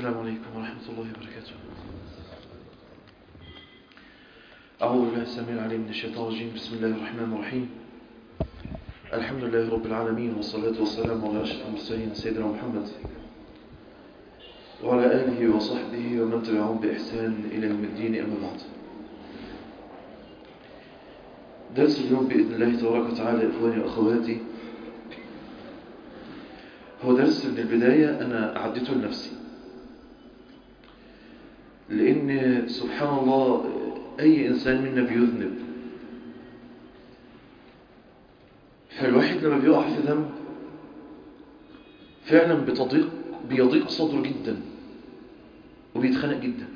السلام عليكم ورحمة الله وبركاته أعوذ بالله السميع العليم من الشيطان الرجيم بسم الله الرحمن الرحيم الحمد لله رب العالمين والصلاة والسلام على أشرف المرسلين سيدنا محمد وعلى آله وصحبه ومن تبعهم بإحسان إلى يوم الدين أما بعد درس اليوم بإذن الله تبارك وتعالى إخواني وأخواتي هو درس من البداية أنا أعدته لنفسي لأن سبحان الله أي إنسان منا بيذنب فالواحد لما بيقع في ذنب فعلا بتضيق بيضيق صدره جدا وبيتخنق جدا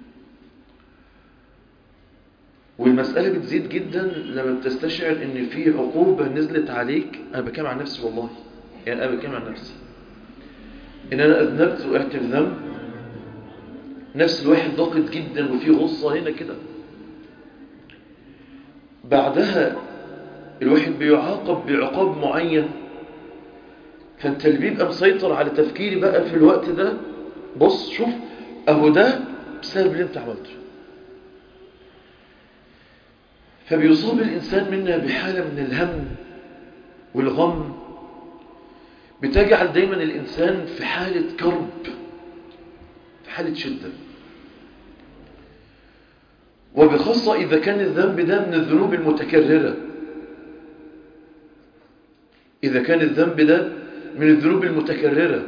والمسألة بتزيد جدا لما بتستشعر ان في عقوبة نزلت عليك انا بكلم عن نفسي والله يعني انا بكلم عن نفسي ان انا اذنبت وقعت في ذنب نفس الواحد ضاقت جدا وفي غصة هنا كده بعدها الواحد بيعاقب بعقاب معين فانت اللي بيبقى مسيطر على تفكيري بقى في الوقت ده بص شوف اهو ده بسبب اللي انت عملته فبيصاب الإنسان منا بحالة من الهم والغم بتجعل دايما الإنسان في حالة كرب في حالة شدة وبخاصة إذا كان الذنب ده من الذنوب المتكررة إذا كان الذنب ده من الذنوب المتكررة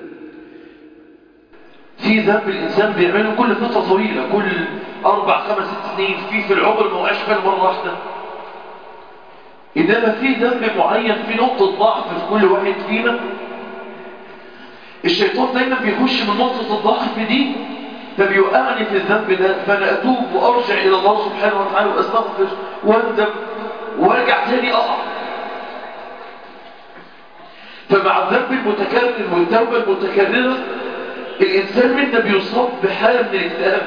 في ذنب الإنسان بيعمله كل فترة طويلة كل أربع خمس ست سنين في في العمر ما هو أشفل مرة واحدة إنما في ذنب معين في نقطة ضعف في كل واحد فينا الشيطان دايما بيخش من نقطة الضعف دي فبيوقعني في الذنب ده فأنا أتوب وأرجع إلى الله سبحانه وتعالى وأستغفر وأندم وأرجع تاني أقع فمع الذنب المتكرر والتوبة المتكررة الإنسان منا بيصاب بحالة من الاكتئاب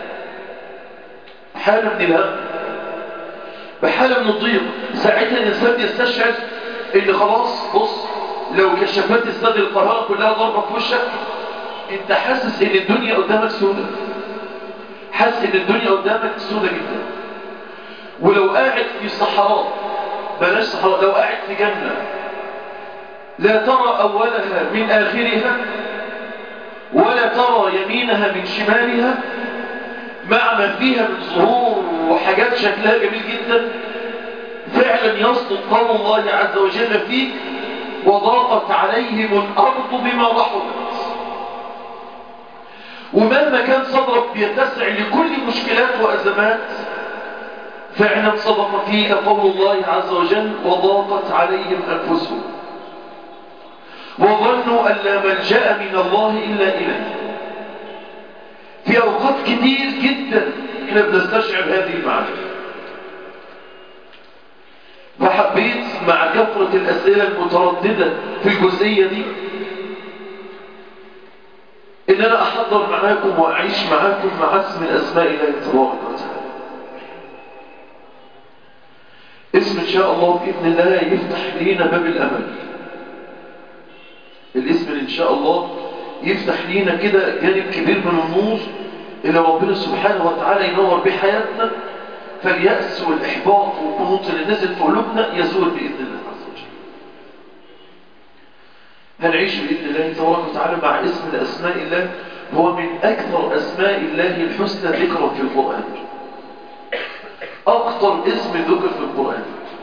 حالة من الهم بحالة من الضيق ساعتها الإنسان يستشعر إن خلاص بص لو كشفات استاد القاهرة كلها ضربة في وشك أنت حاسس إن الدنيا قدامك سودة حاسس إن الدنيا قدامك سودة جدا ولو قاعد في صحراء بلاش صحراء لو قاعد في جنة لا ترى أولها من آخرها ولا ترى يمينها من شمالها مع ما فيها من ظهور وحاجات شكلها جميل جدا فعلا يصدق قول الله عز وجل فيك وضاقت عليهم الأرض بما رحبت ومهما كان صدرك بيتسع لكل مشكلات وأزمات فعلا صدق فيك قول الله عز وجل وضاقت عليهم أنفسهم وظنوا أن لا ملجأ من الله إلا إليه في أوقات كتير جدا احنا بنستشعر هذه المعرفة فحبيت مع كثرة الأسئلة المترددة في الجزئية دي إن أنا أحضر معاكم وأعيش معاكم مع اسم الأسماء الله تبارك وتعالى اسم إن شاء الله بإذن الله يفتح لينا باب الأمل الاسم اللي إن شاء الله يفتح لينا كده جانب كبير من النور اللي ربنا سبحانه وتعالى ينور به حياتنا فاليأس والإحباط والقنوط اللي نزل في قلوبنا يزول بإذن الله عز وجل هنعيش بإذن الله تبارك وتعالى مع اسم الأسماء الله هو من أكثر أسماء الله الحسنى ذكرا في القرآن أكثر اسم ذكر في القرآن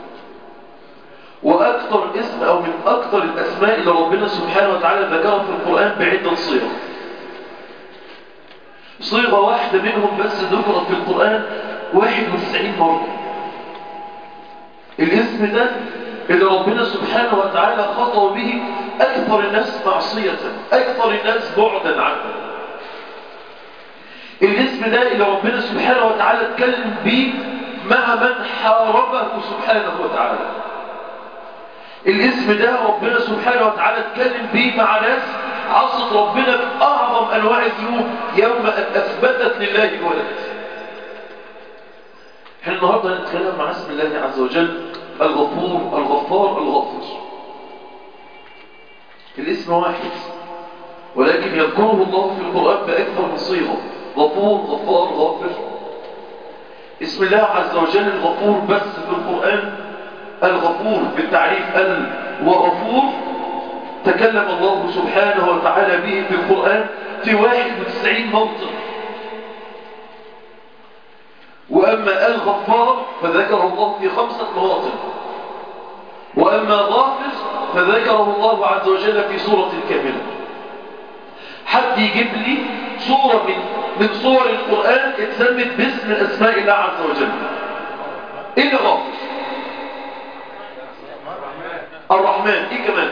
وأكثر اسم أو من أكثر الأسماء اللي ربنا سبحانه وتعالى ذكرها في القرآن بعدة صيغ صيغة واحدة منهم بس ذكرت في القرآن 91 مرة الاسم ده اللي ربنا سبحانه وتعالى خطأ به أكثر الناس معصية أكثر الناس بعدا عنه الاسم ده اللي ربنا سبحانه وتعالى اتكلم به مع من حاربه سبحانه وتعالى الاسم ده ربنا سبحانه وتعالى اتكلم به مع ناس عصت ربنا بأعظم أنواع الذنوب يوم أن أثبتت لله الولد احنا النهاردة هنتكلم مع اسم الله عز وجل الغفور الغفار الغافر الاسم واحد ولكن يذكره الله في القرآن بأكثر من صيغة غفور غفار غافر اسم الله عز وجل الغفور بس في القرآن الغفور بالتعريف ال وغفور تكلم الله سبحانه وتعالى به في القرآن في 91 موطن وأما الغفار فذكره الله في خمسة مواطن وأما غافر فذكره الله عز وجل في سورة كاملة حد يجيب لي سورة من من صور القرآن اتسمت باسم الأسماء الله عز وجل ايه اللي غافر الرحمن ايه كمان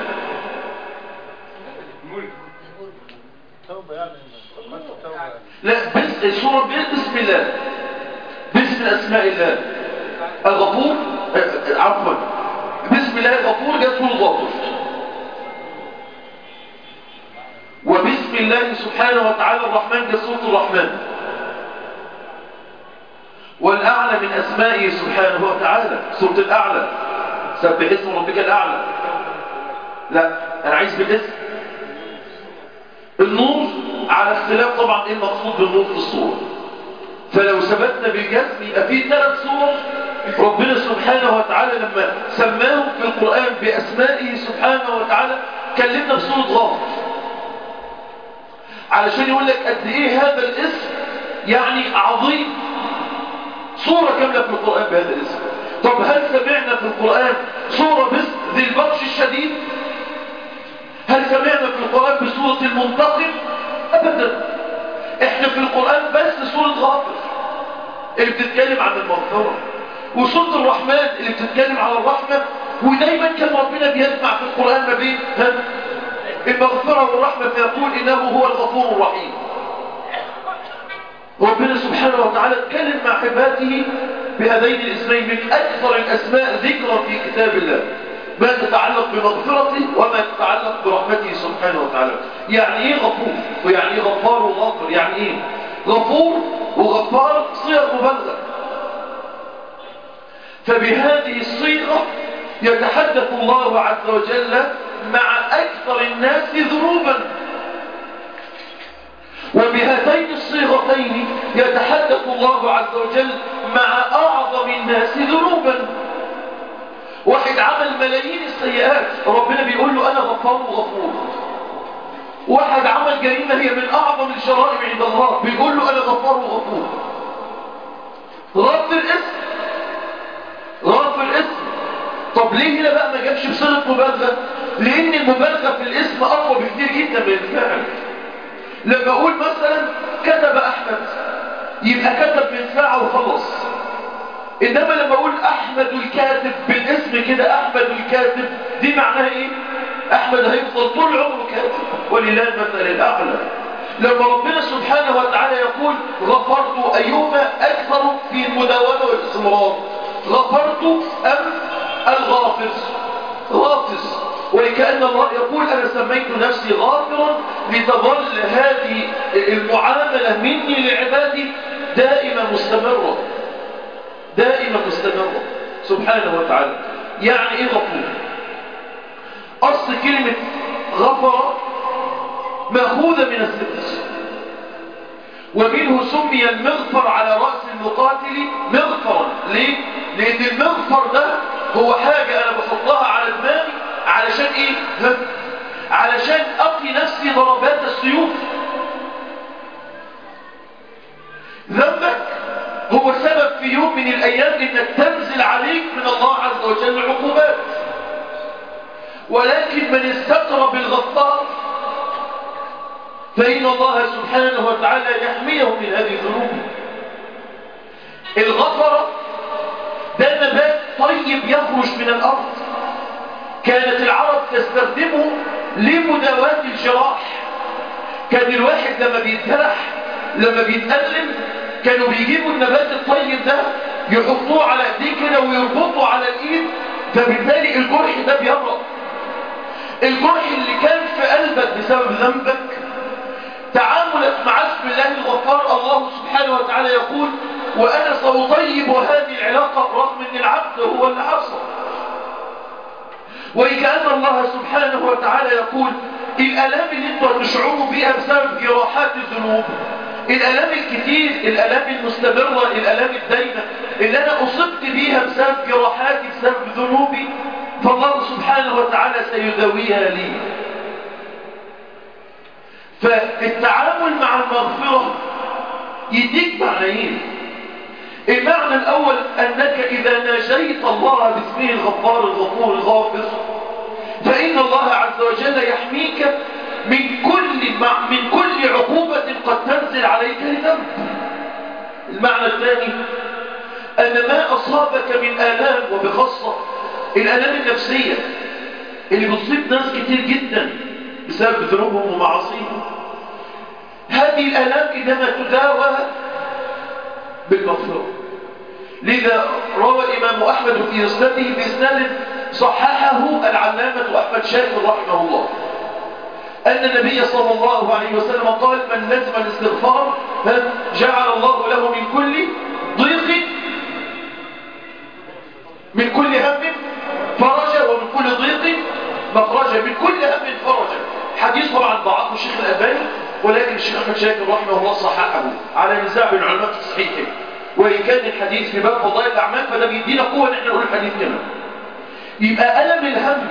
لا بس السورة باسم الله باسم الأسماء الله الغفور عفوا بسم الله الغفور جاء سورة غافر وبسم الله سبحانه وتعالى الرحمن جاء سورة الرحمن والأعلى من أسمائه سبحانه وتعالى سورة الأعلى سبح اسم ربك الأعلى لا أنا عايز بالاسم النور على اختلاف طبعا ايه المقصود بالنور في الصورة فلو ثبتنا بالجسم يبقى في ثلاث صور ربنا سبحانه وتعالى لما سماهم في القرآن بأسمائه سبحانه وتعالى كلمنا بصورة غافر علشان يقول لك قد ايه هذا الاسم يعني عظيم صورة كاملة في القرآن بهذا الاسم طب هل سمعنا في القرآن صورة باسم ذي البطش الشديد هل سمعنا في القرآن بصورة المنتقم أبدا احنا في القرآن بس سورة غافر اللي بتتكلم عن المغفرة وسورة الرحمن اللي بتتكلم على الرحمة ودايما كان ربنا بيجمع في القرآن ما بين المغفرة والرحمة فيقول إنه هو الغفور الرحيم ربنا سبحانه وتعالى اتكلم مع عباده بهذين الاسمين من أكثر الأسماء ذكرا في كتاب الله ما تتعلق بمغفرته وما تتعلق برحمته سبحانه وتعالى يعني ايه غفور ويعني ايه غفار وغافر يعني ايه غفور وغفار صيغ مبالغه فبهذه الصيغه يتحدث الله عز وجل مع اكثر الناس ذنوبا وبهاتين الصيغتين يتحدث الله عز وجل مع اعظم الناس ذنوبا واحد عمل ملايين السيئات ربنا بيقول له أنا غفار وغفور واحد عمل جريمة هي من أعظم الجرائم عند الله بيقول له أنا غفار وغفور غفر اسم غفر اسم طب ليه هنا بقى ما جابش بصيغة مبالغة لأن المبالغة في الاسم أقوى بكتير جدا من الفعل لما أقول مثلا كتب أحمد يبقى كتب من ساعة وخلص إنما لما أقول أحمد الكاتب بالاسم كده أحمد الكاتب دي معناها إيه؟ أحمد هيفضل طول عمره كاتب ولله المثل الأعلى لما ربنا سبحانه وتعالى يقول غفرت أيهما أكثر في المداومة والاستمرار غفرت أم الغافر غافز ولكأن الله يقول أنا سميت نفسي غافرا لتظل هذه المعاملة مني لعبادي دائما مستمرة دائما مستمرة سبحانه وتعالى يعني ايه غفور اصل كلمة غفر مأخوذة من الستر ومنه سمي المغفر على رأس المقاتل مغفرا ليه؟ لأن المغفر ده هو حاجة أنا بحطها على دماغي علشان إيه؟ هم؟ علشان أقي نفسي ضربات السيوف ذنبك هو سبب في يوم من الأيام إنك تنزل عليك من الله عز وجل عقوبات ولكن من استقر بالغفار فإن الله سبحانه وتعالى يحميه من هذه الذنوب الغفرة ده نبات طيب يخرج من الأرض كانت العرب تستخدمه لمداواة الجراح كان الواحد لما بيتجرح لما بيتألم كانوا بيجيبوا النبات الطيب ده يحطوه على ايديه كده ويربطوا على الايد فبالتالي الجرح ده بيبرأ الجرح اللي كان في قلبك بسبب ذنبك تعاملت مع اسم الله الغفار الله سبحانه وتعالى يقول وانا سأطيب هذه العلاقة رغم ان العبد هو اللي عصى وكأن الله سبحانه وتعالى يقول الالام اللي انتوا هتشعروا بيها بسبب جراحات الذنوب الالام الكتير الالام المستمره الالام الدايمه اللي انا اصبت بيها بسبب جراحاتي بسبب ذنوبي فالله سبحانه وتعالى سيداويها لي فالتعامل مع المغفرة يديك معنيين المعنى الأول أنك إذا ناجيت الله باسمه الغفار الغفور الغافر فإن الله عز وجل يحميك من كل من كل عقوبة قد تنزل عليك لذنب المعنى الثاني أن ما أصابك من آلام وبخاصة الآلام النفسية اللي بتصيب ناس كتير جدا بسبب ذنوبهم ومعاصيهم هذه الآلام إنما تداوى بالمغفرة لذا روى الإمام أحمد في إسناده بإسناد صححه العلامة أحمد شاكر رحمه الله أن النبي صلى الله عليه وسلم قال من لزم الاستغفار جعل الله له من كل ضيق من كل هم فرجا ومن كل ضيق مخرجا من كل هم فرجا حديث طبعا ضعفه الشيخ الألباني ولكن الشيخ أحمد شاكر رحمه الله صححه على نزاع بين علماء تصحيحه وإن كان الحديث في باب فضائل الأعمال فده بيدينا قوة ان احنا نقول الحديث كمان يبقى ألم الهم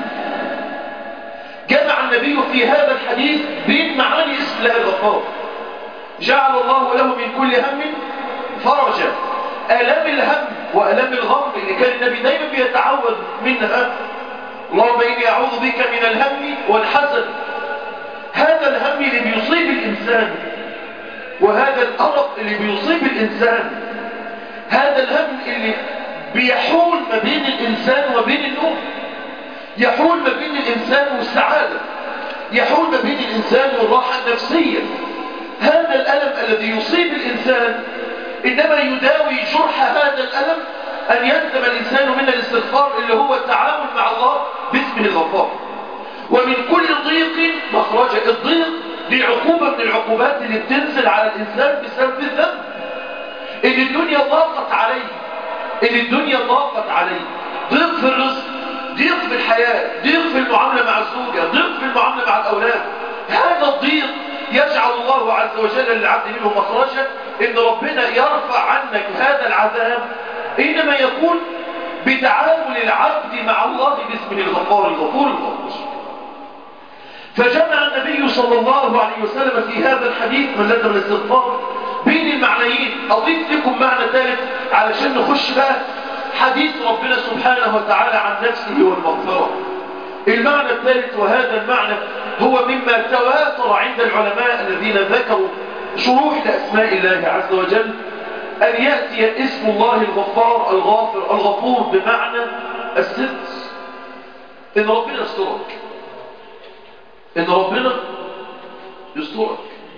جمع النبي في هذا الحديث بين معاني اسم الله الغفار جعل الله له من كل هم فرجا ألم الهم وألم الغم اللي كان النبي دايما بيتعوذ منها اللهم إني أعوذ بك من الهم والحزن هذا الهم اللي بيصيب الإنسان وهذا الأرق اللي بيصيب الإنسان هذا الهم اللي بيحول ما بين الإنسان وبين النوم يحول ما بين الإنسان والسعادة يحول ما بين الإنسان والراحة النفسية هذا الألم الذي يصيب الإنسان إنما يداوي جرح هذا الألم أن يلزم الإنسان من الاستغفار اللي هو التعامل مع الله باسمه الغفار ومن كل ضيق مخرجا الضيق دي عقوبة من العقوبات اللي بتنزل على الإنسان بسبب الذنب إن الدنيا ضاقت عليه إن الدنيا ضاقت عليه ضيق في الرزق ضيق في الحياة ضيق في المعاملة مع الزوجة ضيق في المعاملة مع الأولاد هذا الضيق يجعل الله عز وجل للعبد منه مخرجا إن ربنا يرفع عنك هذا العذاب إنما يكون بتعامل العبد مع الله باسمه الغفار الغفور الغفور فجمع النبي صلى الله عليه وسلم في هذا الحديث من لازم الاستغفار بين المعنيين أضيف لكم معنى ثالث علشان نخش بقى حديث ربنا سبحانه وتعالى عن نفسه والمغفرة المعنى الثالث وهذا المعنى هو مما تواتر عند العلماء الذين ذكروا شروح لأسماء الله عز وجل أن يأتي اسم الله الغفار الغافر الغفور بمعنى الستر إن ربنا يسترك إن ربنا يسترك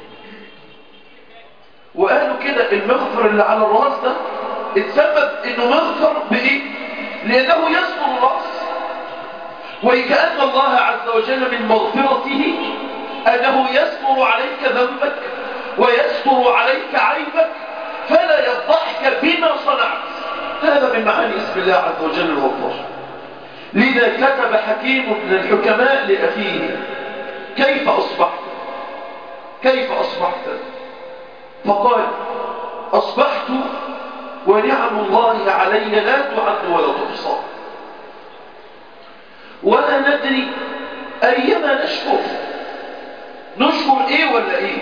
وقالوا كده المغفر اللي على الراس ده اتسبب انه مغفر بايه لانه يستر الراس وكأن الله عز وجل من مغفرته انه يستر عليك ذنبك ويستر عليك عيبك فلا يفضحك بما صنعت هذا من معاني اسم الله عز وجل الغفار لذا كتب حكيم من الحكماء لأخيه كيف أصبحت كيف أصبحت فقال أصبحت ونعم الله علي لا تعد ولا تحصى ولا ندري أيما نشكر نشكر إيه ولا إيه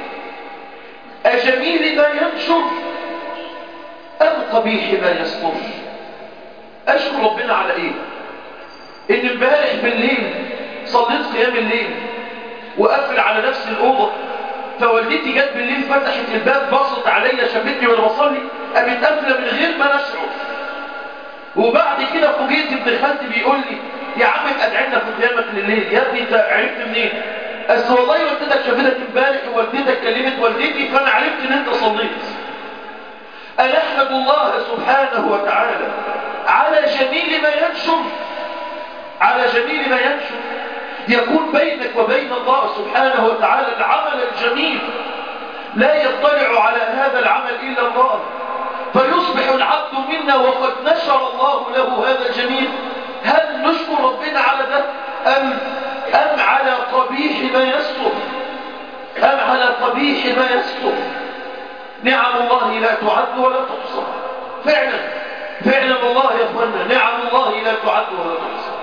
أجميل ما ينشر أم قبيح ما يستر أشكر ربنا على إيه إن امبارح بالليل صليت قيام الليل وقفل على نفس الأوضة فوالدتي جت بالليل فتحت الباب بصت عليا شافتني وانا بصلي قامت قافله من غير ما نشعر وبعد كده فوجئت ابن خالتي بيقول لي يا عم ادعينا في قيامك لليل يا ابني انت عرفت منين؟ اصل والله والدتك شافتك امبارح ووالدتك كلمت والدتي فانا عرفت ان انت صليت. انا احمد الله سبحانه وتعالى على جميل ما ينشر على جميل ما ينشر يكون بينك وبين الله سبحانه وتعالى العمل الجميل لا يطلع على هذا العمل إلا الله فيصبح العبد منا وقد نشر الله له هذا الجميل هل نشكر ربنا على ده أم, أم على قبيل القبيح ما يستر أم على القبيح ما يستر نعم الله لا تعد ولا تحصى فعلا فعلا والله يا أخوانا نعم الله لا تعد ولا تحصى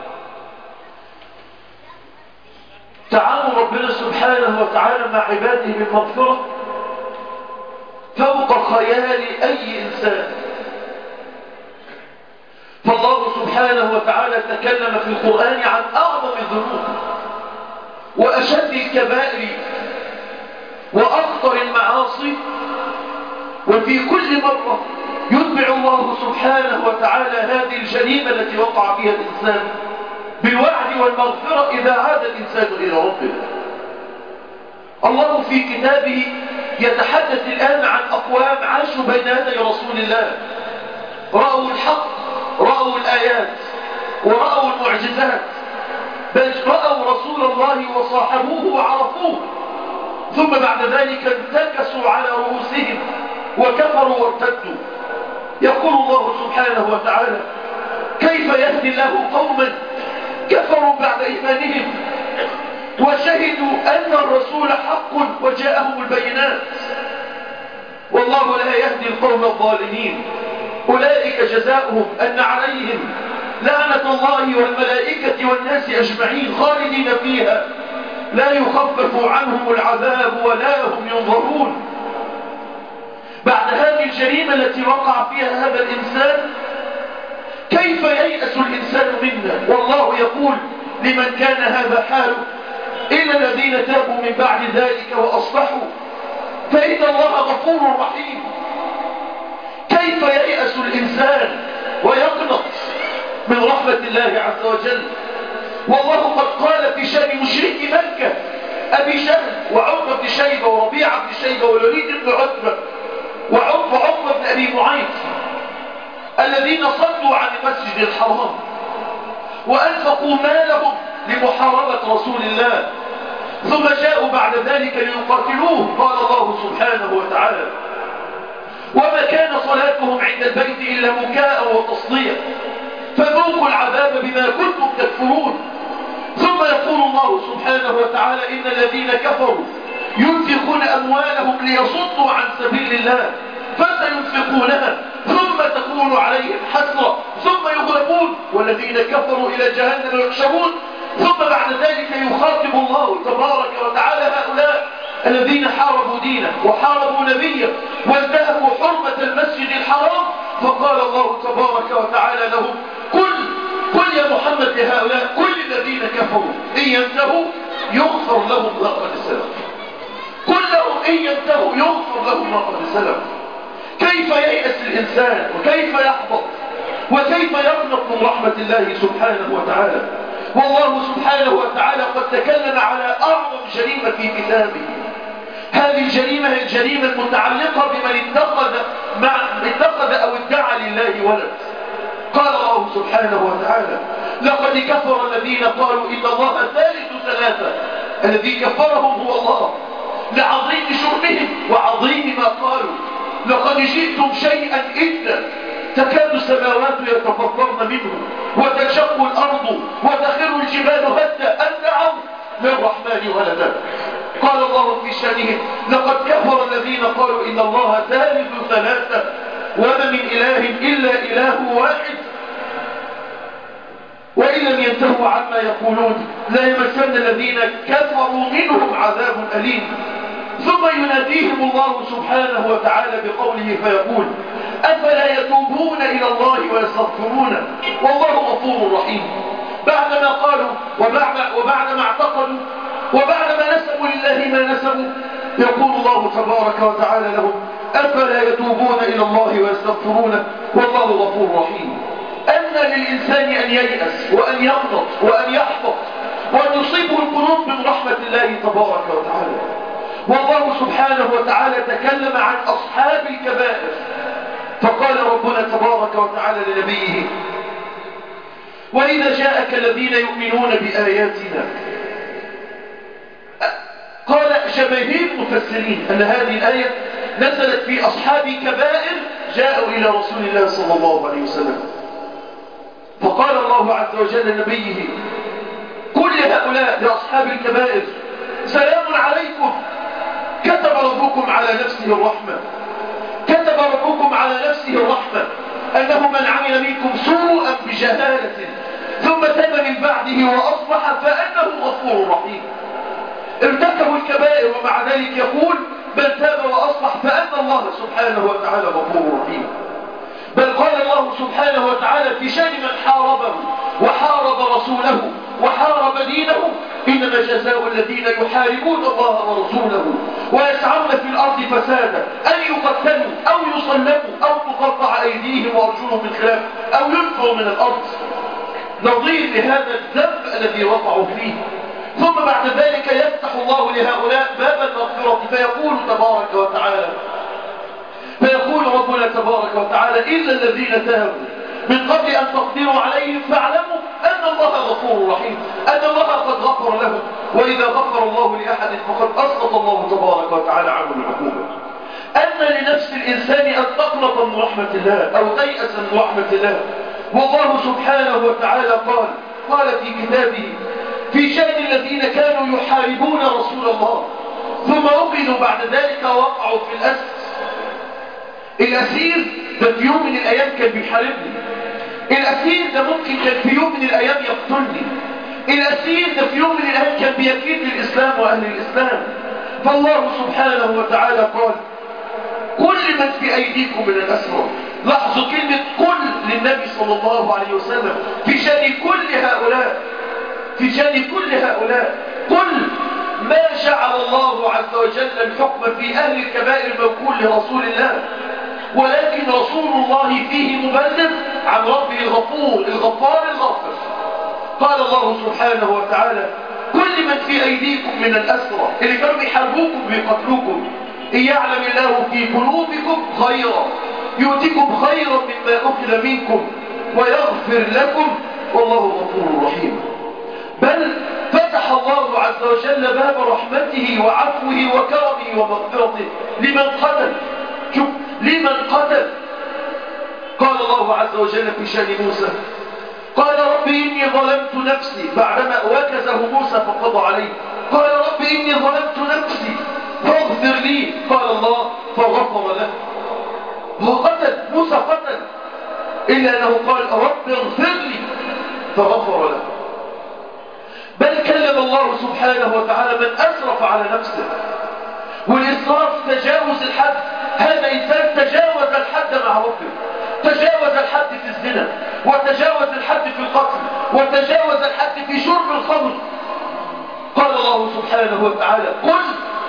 تعامل ربنا سبحانه وتعالى مع عباده بالمغفرة فوق خيال أي إنسان فالله سبحانه وتعالى تكلم في القرآن عن أعظم الذنوب وأشد الكبائر وأخطر المعاصي وفي كل مرة يتبع الله سبحانه وتعالى هذه الجريمة التي وقع فيها الإنسان بالوعد والمغفرة إذا عاد الإنسان إلى ربه الله في كتابه يتحدث الآن عن أقوام عاشوا بين يدي رسول الله رأوا الحق رأوا الآيات ورأوا المعجزات بل رأوا رسول الله وصاحبوه وعرفوه ثم بعد ذلك انتكسوا على رؤوسهم وكفروا وارتدوا يقول الله سبحانه وتعالى كيف يهدي الله قوما كفروا بعد إيمانهم وشهدوا أن الرسول حق وجاءهم البينات والله لا يهدي القوم الظالمين أولئك جزاؤهم أن عليهم لعنة الله والملائكة والناس أجمعين خالدين فيها لا يخفف عنهم العذاب ولا هم ينظرون بعد هذه الجريمة التي وقع فيها هذا الإنسان كيف ييأس الإنسان منا والله يقول لمن كان هذا حاله إلا الذين تابوا من بعد ذلك وأصلحوا فإن الله غفور رحيم كيف ييأس الإنسان ويقنط من رحمة الله عز وجل والله قد قال في شأن مشرك مكة أبي شهر وعقبة بن شيبة وربيعة بن شيبة والوليد بن عتبة وعقبة عقبة بن أبي معيط الذين صدوا عن المسجد الحرام وأنفقوا مالهم لمحاربة رسول الله ثم جاءوا بعد ذلك ليقاتلوه قال الله سبحانه وتعالى وما كان صلاتهم عند البيت إلا مكاء وتصديق فذوقوا العذاب بما كنتم تكفرون ثم يقول الله سبحانه وتعالى إن الذين كفروا ينفقون أموالهم ليصدوا عن سبيل الله فسينفقونها ثم تكون عليهم حسرة ثم يغلبون والذين كفروا إلى جهنم يحشرون ثم بعد ذلك يخاطب الله تبارك وتعالى هؤلاء الذين حاربوا دينه وحاربوا نبيه وانتهكوا حرمة المسجد الحرام فقال الله تبارك وتعالى لهم قل قل يا محمد لهؤلاء كل الذين كفروا إن ينتهوا يغفر لهم ما قد سلف قل لهم إن ينتهوا يغفر لهم ما قد سلف كيف ييأس الإنسان وكيف يحبط وكيف يقنط من رحمة الله سبحانه وتعالى والله سبحانه وتعالى قد تكلم على أعظم جريمة في كتابه هذه الجريمة هي الجريمة المتعلقة بمن اتخذ, مع اتخذ أو ادعى لله ولد قال الله سبحانه وتعالى لقد كفر الذين قالوا إن الله ثالث ثلاثة الذي كفرهم هو الله لعظيم شرمهم وعظيم ما قالوا لقد جئتم شيئا إلا تكاد السماوات يتفطرن منه وتنشق الأرض وتخر الجبال هدا أن دعوا للرحمن ولدا قال الله في شأنهم لقد كفر الذين قالوا إن الله ثالث ثلاثة وما من إله إلا إله واحد وإن لم ينتهوا عما يقولون لا يمسن الذين كفروا منهم عذاب أليم ثم يناديهم الله سبحانه وتعالى بقوله فيقول أفلا يتوبون إلى الله ويستغفرونه والله غفور رحيم بعدما قالوا وبعد وبعدما اعتقدوا وبعدما نسبوا لله ما نسبوا يقول الله تبارك وتعالى لهم أفلا يتوبون إلى الله ويستغفرونه والله غفور رحيم أن للإنسان أن ييأس وأن يقنط وأن يحبط وأن يصيبه القنوط من رحمة الله تبارك وتعالى والله سبحانه وتعالى تكلم عن أصحاب الكبائر فقال ربنا تبارك وتعالى لنبيه وإذا جاءك الذين يؤمنون بآياتنا قال جماهير المفسرين أن هذه الآية نزلت في أصحاب كبائر جاءوا إلى رسول الله صلى الله عليه وسلم فقال الله عز وجل لنبيه كل هؤلاء لأصحاب الكبائر سلام عليكم كتب ربكم على نفسه الرحمة كتب ربكم على نفسه الرحمة أنه من عمل منكم سوءا بجهالة ثم تاب من بعده وأصلح فأنه غفور رحيم ارتكبوا الكبائر ومع ذلك يقول بل تاب وأصلح فأن الله سبحانه وتعالى غفور رحيم بل قال الله سبحانه وتعالى في شأن من حاربه وحارب رسوله وحارب دينه إنما جزاء الذين يحاربون الله ورسوله ويسعون في الأرض فسادا أن يقتلوا أو يصلبوا أو تقطع أيديهم وأرجلهم من خلاف أو ينفوا من الأرض نظير لهذا الذنب الذي وقعوا فيه ثم بعد ذلك يفتح الله لهؤلاء باب المغفرة فيقول تبارك وتعالى فيقول ربنا تبارك وتعالى إلا الذين تابوا من قبل أن تقدروا عليهم فاعلموا أن الله غفور رحيم أن الله قد غفر لهم وإذا غفر الله لأحد فقد أسقط الله تبارك وتعالى عنه العقوبة أن لنفس الإنسان أن تقنط من رحمة الله أو تيأس من رحمة الله والله سبحانه وتعالى قال قال في كتابه في شأن الذين كانوا يحاربون رسول الله ثم أخذوا بعد ذلك وقعوا في الأسر الأسير ده في يوم من الأيام كان بيحاربني الأسير ده ممكن كان في يوم من الأيام يقتلني الأسير ده في يوم من الأيام كان بيكيد للإسلام وأهل الإسلام فالله سبحانه وتعالى قال كل من في أيديكم من الأسرى لاحظوا كلمة كل للنبي صلى الله عليه وسلم في شأن كل هؤلاء في شأن كل هؤلاء كل ما جعل الله عز وجل الحكم في أهل الكبائر موكول لرسول الله ولكن رسول الله فيه مبلغ عن ربه الغفور الغفار الغافر قال الله سبحانه وتعالى كل من في أيديكم من الأسرى اللي كانوا بيحاربوكم بيقتلوكم إن يعلم الله في قلوبكم خيرا يؤتكم خيرا مما أخذ منكم ويغفر لكم والله غفور رحيم بل فتح الله عز وجل باب رحمته وعفوه وكرمه ومغفرته لمن قتل شوف لمن قتل قال الله عز وجل في شان موسى قال رب إني ظلمت نفسي بعدما وكزه موسى فقضى عليه قال رب إني ظلمت نفسي فاغفر لي قال الله فغفر له هو قتل موسى قتل إلا أنه قال رب اغفر لي فغفر له بل كلم الله سبحانه وتعالى من أسرف على نفسه والإسراف تجاوز الحد هذا إنسان تجاوز الحد مع ربه تجاوز الحد في الزنا وتجاوز الحد في القتل وتجاوز الحد في شرب الخمر قال الله سبحانه وتعالى قل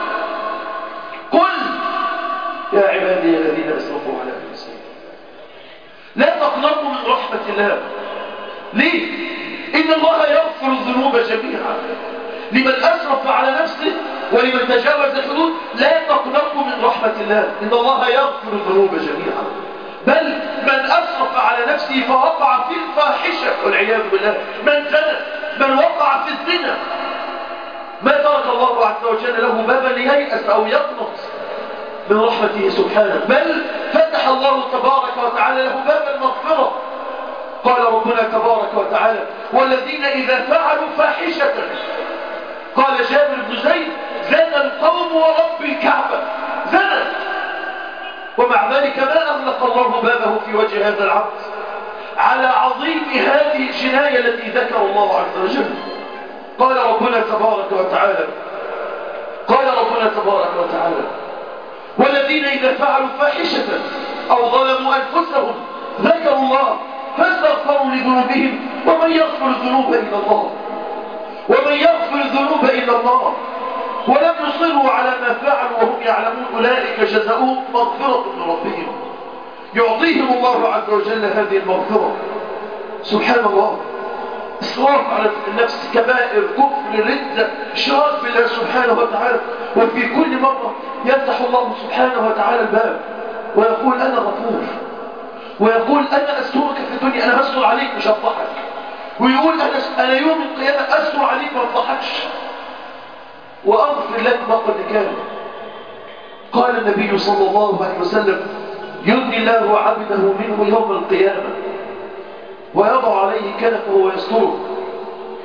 قل يا عبادي الذين أسرفوا على أنفسهم لا تقنطوا من رحمة الله ليه؟ إن الله يغفر الذنوب جميعا لمن أسرف على نفسه ولمن تجاوز الحدود لا تقنطوا من رحمة الله إن الله يغفر الذنوب جميعا بل من أسرف على نفسه فوقع في الفاحشة والعياذ بالله من زنى من وقع في الزنا ما ترك الله عز وجل له بابا لييأس أو يقنط من رحمته سبحانه بل فتح الله تبارك وتعالى له باب المغفرة قال ربنا تبارك وتعالى والذين إذا فعلوا فاحشة قال جابر بن زيد زنى القوم ورب الكعبة زنى ومع ذلك ما أغلق الله بابه في وجه هذا العبد على عظيم هذه الجناية التي ذكر الله عز وجل قال ربنا تبارك وتعالى قال ربنا تبارك وتعالى والذين إذا فعلوا فاحشة أو ظلموا أنفسهم ذكروا الله فاستغفروا لذنوبهم ومن يغفر الذنوب إلا الله ومن يغفر الذنوب إلا الله ولم يصروا على ما فعلوا وهم يعلمون أولئك جزاؤهم مغفرة من ربهم يعطيهم الله عز وجل هذه المغفرة سبحان الله إصراف على النفس كبائر كفر ردة إشراك بالله سبحانه وتعالى وفي كل مرة يفتح الله سبحانه وتعالى الباب ويقول أنا غفور ويقول أنا أسترك في الدنيا أنا أستر عليك مش أفضحك ويقول أنا, أنا يوم القيامة أستر عليك ما أفضحكش وأغفر لك ما قد كان قال النبي صلى الله عليه وسلم يدني الله عبده منه يوم القيامة ويضع عليه كنفه ويستره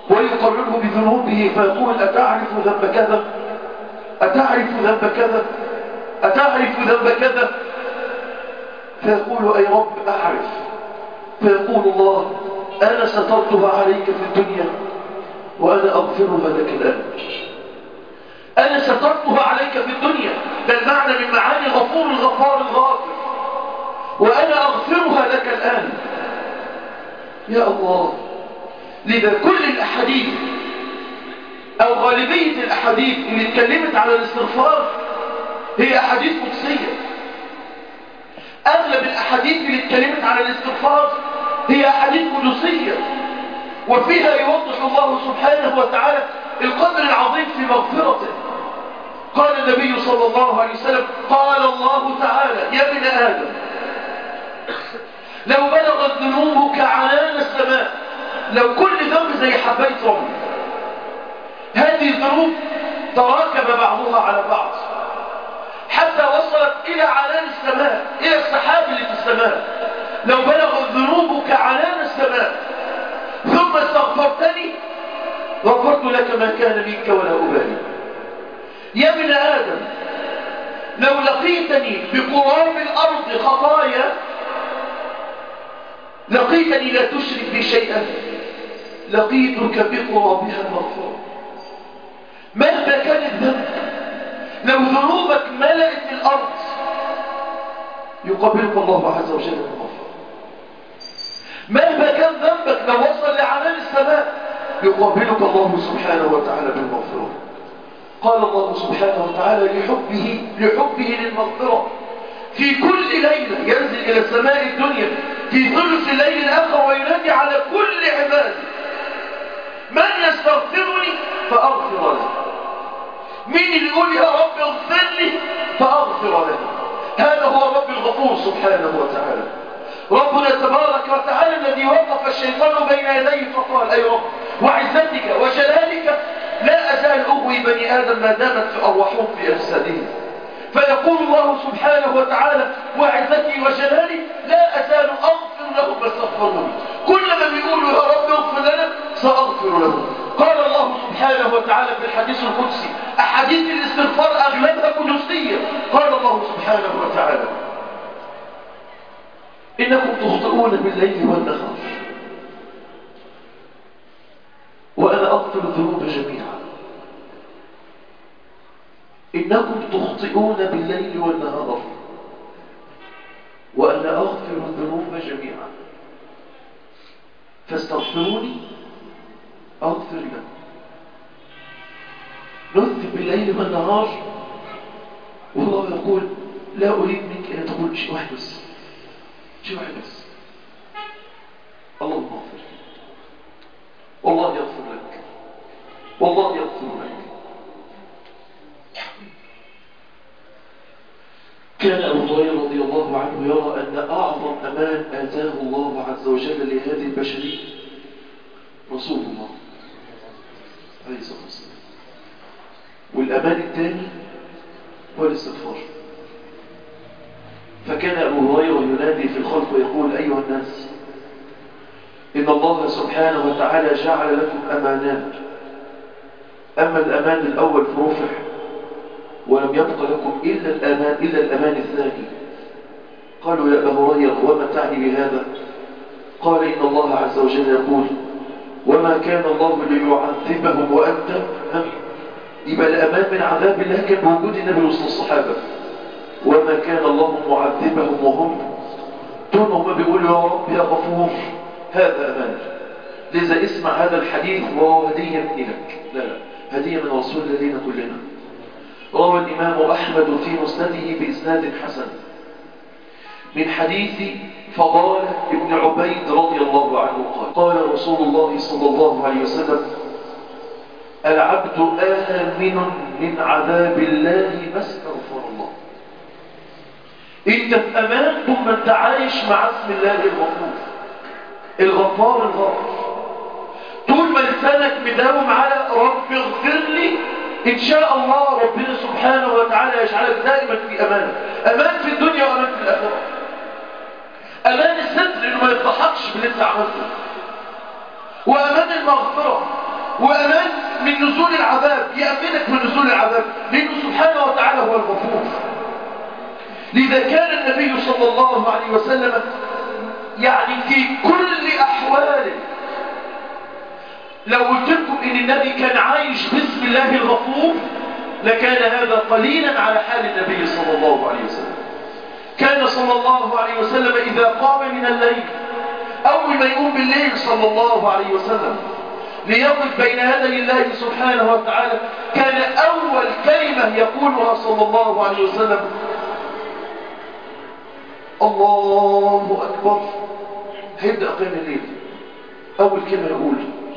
ويقرره بذنوبه فيقول أتعرف ذنب كذا أتعرف ذنب كذا أتعرف ذنب كذا فيقول أي رب أعرف فيقول الله أنا سترتها عليك في الدنيا وأنا أغفرها لك الآن أنا سترتها عليك في الدنيا ده المعنى من معاني غفور الغفار الغافر وأنا أغفرها لك الآن يا الله لذا كل الأحاديث أو غالبية الأحاديث اللي اتكلمت على الاستغفار هي أحاديث قدسية أغلب الأحاديث اللي اتكلمت على الاستغفار هي أحاديث قدسية وفيها يوضح الله سبحانه وتعالى القدر العظيم في مغفرته قال النبي صلى الله عليه وسلم قال الله تعالى يا ابن آدم لو بلغت ذنوبك عنان السماء لو كل ذنب زي حباية رمل هذه الذنوب تراكب بعضها على بعض حتى وصلت إلى عنان السماء إلى السحاب اللي في السماء لو بلغت ذنوبك عنان السماء ثم استغفرتني غفرت لك ما كان منك ولا أبالي يا ابن آدم لو لقيتني بقراب الأرض خطايا لقيتني لا تشرك بي شيئا لقيتك بقرابها مغفرة مهما كان الذنب لو ذنوبك ملأت الأرض يقابلك الله عز وجل بالمغفرة مهما كان ذنبك لو وصل لعنان السماء يقابلك الله سبحانه وتعالى بالمغفرة قال الله سبحانه وتعالى لحبه لحبه للمغفرة في كل ليلة ينزل إلى السماء الدنيا في ثلث الليل الآخر وينادي على كل عباده من يستغفرني فأغفر له مين اللي يقول يا رب اغفر لي فأغفر له هذا هو رب الغفور سبحانه وتعالى ربنا تبارك وتعالى الذي وقف الشيطان بين يديه فقال أي رب وعزتك وجلالك لا أزال أغوي بني آدم ما دامت في أرواحهم في أجسادهم فيقول الله سبحانه وتعالى وعزتي وجلالي لا أزال أغفر لهم فاستغفروني كل ما بيقولوا يا رب اغفر لنا سأغفر لهم قال الله سبحانه وتعالى في الحديث القدسي أحاديث الاستغفار أغلبها قدسية قال الله سبحانه وتعالى إنكم تخطئون بالليل والنهار وأنا أغفر الذنوب جميعا إنكم تخطئون بالليل والنهار وأنا أغفر الذنوب جميعا فاستغفروني أغفر لكم نذنب بالليل والنهار والله يقول لا أريد منك أن تقول شيء واحد بس شيء واحد بس اللهم اغفر لي والله يغفر لك والله يغفر لك كان أبو هريرة رضي الله عنه يرى أن أعظم أمان آتاه الله عز وجل لهذه البشرية رسول الله عليه الصلاة والسلام والأمان الثاني هو الاستغفار فكان أبو هريرة ينادي في الخلق ويقول أيها الناس إن الله سبحانه وتعالى جعل لكم أمانات أما الأمان الأول فرفع ولم يبق لكم إلا الأمان, إلا الأمان الثاني قالوا يا أبا هريرة وما تعني بهذا قال إن الله عز وجل يقول وما كان الله ليعذبهم وأنت يبقى الأمان من عذاب الله كان موجود النبي وسط الصحابة وما كان الله معذبهم وهم طول هم بيقولوا يا رب يا غفور هذا أمان لذا اسمع هذا الحديث وهو هدية مني لك لا لا هدية من رسول لدينا كلنا روى الإمام أحمد في مسنده بإسناد حسن من حديث فضالة ابن عبيد رضي الله عنه قال قال رسول الله صلى الله عليه وسلم العبد آمن من عذاب الله ما استغفر الله انت في امان ثم انت عايش مع اسم الله الغفور الغفار الغافر طول ما لسانك مداوم على رب اغفر لي ان شاء الله ربنا سبحانه وتعالى يجعلك دائما في امان امان في الدنيا وامان في الاخره امان الستر انه ما يفضحكش باللي انت عملته وامان المغفره وأمان من نزول العذاب يأمنك من نزول العذاب لأنه سبحانه وتعالى هو الغفور لذا كان النبي صلى الله عليه وسلم يعني في كل أحواله لو قلت لكم إن النبي كان عايش باسم الله الغفور لكان هذا قليلا على حال النبي صلى الله عليه وسلم كان صلى الله عليه وسلم إذا قام من الليل أول ما يقوم بالليل صلى الله عليه وسلم ليقف بين يدي الله سبحانه وتعالى كان أول كلمة يقولها صلى الله عليه وسلم الله أكبر هيبدأ قيام الليل أول كلمة يقول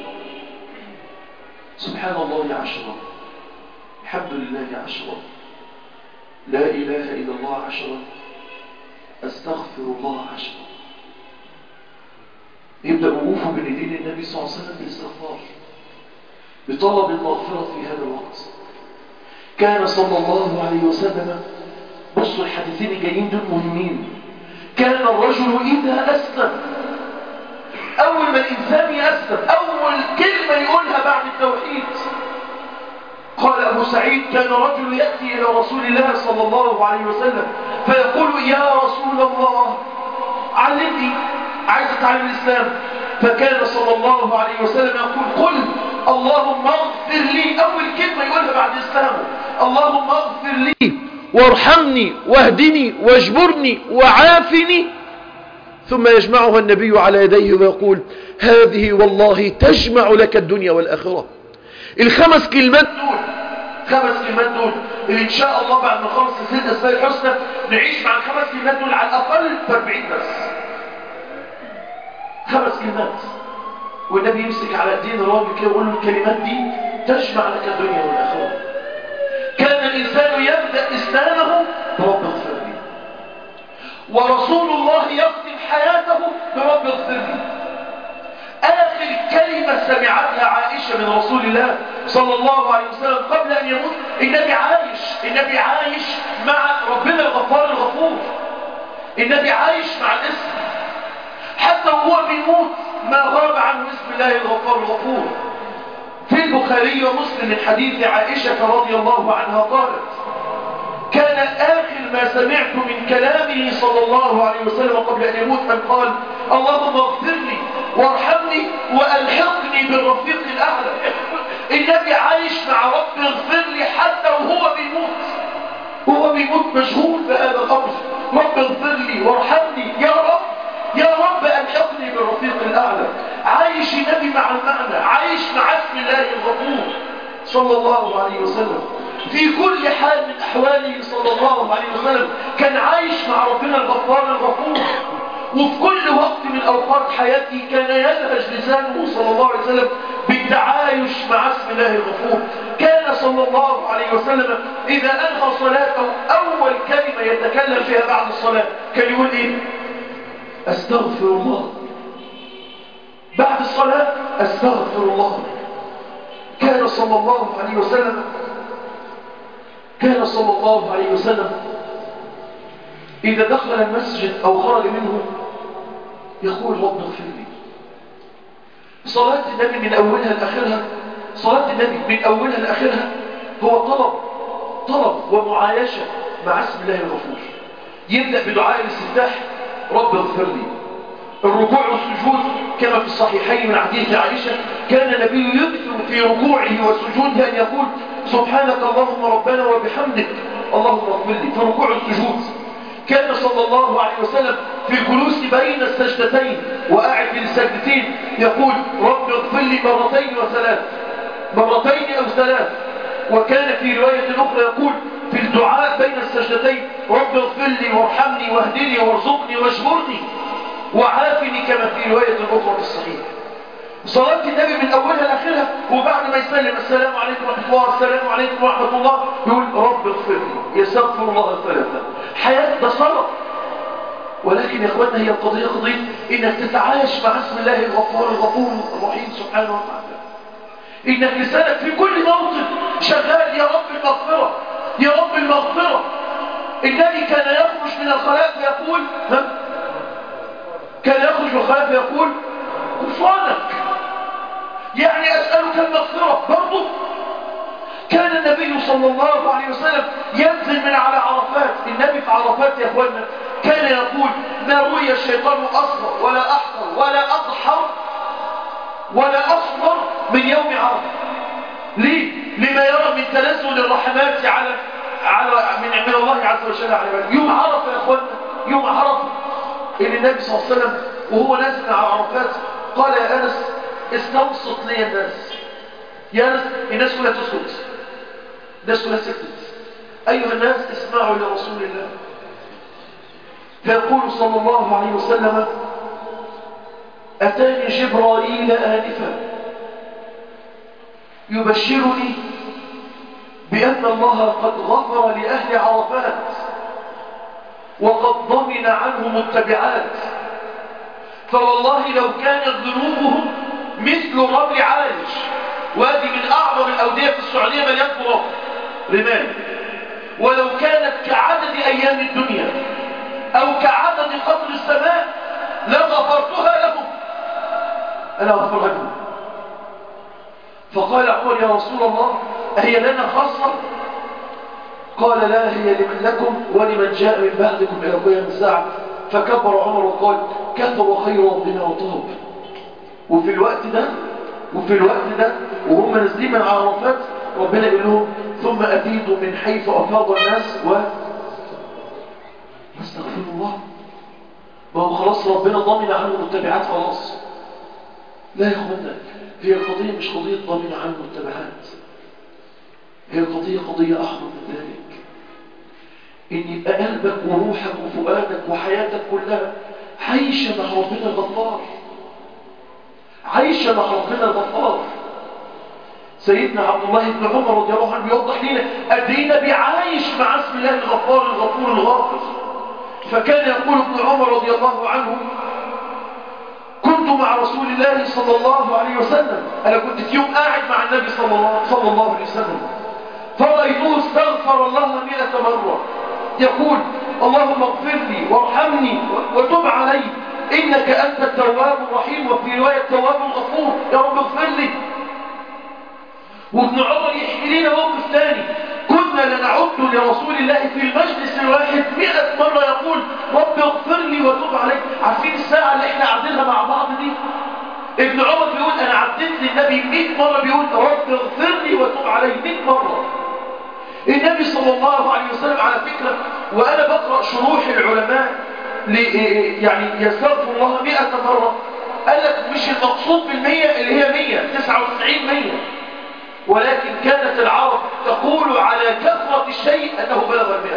سبحان الله عشرة الحمد لله عشرة لا إله إلا الله عشرة أستغفر الله عشرة يبدأ وقوفه بين يدين النبي صلى الله عليه وسلم بالاستغفار بطلب المغفرة في هذا الوقت كان صلى الله عليه وسلم بصوا الحديثين الجايين دول مهمين كان الرجل إذا أسلم أول ما الإنسان يسلم أول كلمة يقولها بعد التوحيد قال أبو سعيد كان رجل يأتي إلى رسول الله صلى الله عليه وسلم فيقول يا رسول الله علمني عايز أتعلم الإسلام فكان صلى الله عليه وسلم يقول قل اللهم اغفر لي أول كلمة يقولها بعد إسلامه اللهم اغفر لي وارحمني واهدني واجبرني وعافني ثم يجمعها النبي على يديه ويقول هذه والله تجمع لك الدنيا والآخرة الخمس كلمات دول خمس كلمات دول اللي إن شاء الله بعد ما نخلص الست أسماء الحسنى نعيش مع الخمس كلمات دول على الأقل في 40 بس خمس كلمات والنبي يمسك على الدين الراجل كده ويقول له الكلمات دي تجمع لك الدنيا والآخرة كان الإنسان يبدأ إسلامه برب اغفر لي ورسول الله يختم حياته برب اغفر لي آخر كلمة سمعتها عائشة من رسول الله صلى الله عليه وسلم قبل أن يموت النبي عايش النبي عايش مع ربنا الغفار الغفور النبي عايش مع الاسم حتى وهو بيموت ما غاب عنه اسم الله الغفار الغفور في البخاري ومسلم من حديث عائشة رضي الله عنها قالت كان آخر ما سمعت من كلامه صلى الله عليه وسلم قبل أن يموت أن قال اللهم اغفر لي وارحمني وألحقني بالرفيق الأعلى النبي عايش مع رب اغفر لي حتى وهو بيموت وهو بيموت مشغول بهذا الأمر رب اغفر لي وارحمني يا رب يا رب ألحقني بالرفيق الأعلى عايش النبي مع المعنى عايش مع اسم الله الغفور صلى الله عليه وسلم في كل حال من أحواله صلى الله عليه وسلم كان عايش مع ربنا الغفار الغفور وفي كل وقت من أوقات حياته كان يلهج لسانه صلى الله عليه وسلم بالتعايش مع اسم الله الغفور كان صلى الله عليه وسلم إذا أنهى صلاته أول كلمة يتكلم فيها بعد الصلاة كان يقول إيه أستغفر الله بعد الصلاة أستغفر الله كان صلى الله عليه وسلم كان صلى الله عليه وسلم إذا دخل المسجد أو خرج منه يقول رب اغفر لي صلاة النبي من أولها لآخرها صلاة النبي من أولها لآخرها هو طلب طلب ومعايشة مع اسم الله الغفور يبدأ بدعاء الاستفتاح رب اغفر لي الركوع والسجود كما في الصحيحين من حديث عائشة كان النبي يكثر في ركوعه وسجوده أن يقول سبحانك اللهم ربنا وبحمدك اللهم اغفر لي في ركوع السجود كان صلى الله عليه وسلم في الجلوس بين السجدتين وقاعد بين السجدتين يقول رب اغفر لي مرتين وثلاث مرتين أو ثلاث وكان في رواية أخرى يقول في الدعاء بين السجدتين رب اغفر لي وارحمني واهدني وارزقني واجبرني وعافني كما في رواية أخرى في الصحيح صلاة النبي من أولها لآخرها وبعد ما يسلم السلام عليكم ورحمة الله السلام عليكم ورحمة الله يقول رب اغفر لي يستغفر الله ثلاثة حياة ده صلاة ولكن يا اخواننا هي القضية قضية انك تتعايش مع اسم الله الغفار الغفور الرحيم سبحانه وتعالى انك لسانك في كل موطن شغال يا رب المغفرة يا رب المغفرة النبي كان يخرج من الخلاء فيقول ها كان يخرج من الخلاء فيقول غفرانك يعني أسألك المغفرة برضو كان النبي صلى الله عليه وسلم ينزل من على عرفات النبي في عرفات يا أخوانا كان يقول ما روي الشيطان أصغر ولا أحقر ولا أضحر ولا أصغر من يوم عرفة ليه؟ لما يرى من تنزل الرحمات على على من من الله عز وجل على عباده يوم عرفة يا أخوانا يوم عرفة اللي النبي صلى الله عليه وسلم وهو نازل على عرفات قال يا أنس استوسط لي الناس يا أنس الناس كلها تسكت الناس كلها سكتت أيها الناس اسمعوا لرسول الله فيقول صلى الله عليه وسلم أتاني جبرائيل آنفا يبشرني بأن الله قد غفر لأهل عرفات وقد ضمن عنهم التبعات فوالله لو كانت ذنوبهم مثل رمل عالج وادي من أعظم الأودية في السعودية مليان تراب رمال ولو كانت كعدد أيام الدنيا أو كعدد قطر السماء لغفرتها لهم أنا غفر لهم فقال عمر يا رسول الله أهي لنا خاصة قال لا هي لمن لكم ولمن جاء من بعدكم إلى قيام الساعة فكبر عمر وقال كثر خير ربنا وطاب وفي الوقت ده وفي الوقت ده وهم نازلين من عرفات ربنا يقول لهم ثم أفيدوا من حيث أفاض الناس و استغفر الله ما هو خلاص ربنا ضامن عنهم التبعات خلاص لا يا اخوانا هي القضية مش قضية ضامن عنهم التبعات هي القضية قضية أحمر من ذلك إن يبقى قلبك وروحك وفؤادك وحياتك كلها عايشة مع ربنا الغفار عايشة مع ربنا الغفار سيدنا عبد الله بن عمر رضي الله عنه بيوضح لنا قد ايه النبي عايش مع اسم الله الغفار الغفور الغافر فكان يقول ابن عمر رضي الله عنه كنت مع رسول الله صلى الله عليه وسلم انا كنت في يوم قاعد مع النبي صلى الله, صلى الله عليه وسلم فرأيته استغفر الله مئة مرة يقول اللهم اغفر لي وارحمني وتب علي إنك أنت التواب الرحيم وفي رواية التواب الغفور يا رب اغفر لي وابن عمر يحكي لنا موقف ثاني كنا لنعد لرسول الله في المجلس الواحد مئة مرة يقول رب اغفر لي وتب علي عارفين الساعة اللي احنا قاعدينها مع بعض دي ابن عمر بيقول انا عديت للنبي 100 مرة بيقول رب اغفر لي وتب علي 100 مرة النبي صلى الله عليه وسلم على فكرة وانا بقرأ شروح العلماء يعني يستغفر الله 100 مرة قال لك مش المقصود بالمية اللي هي 100 99 100 ولكن كانت العرب تقول على كثرة الشيء أنه بلغ المئة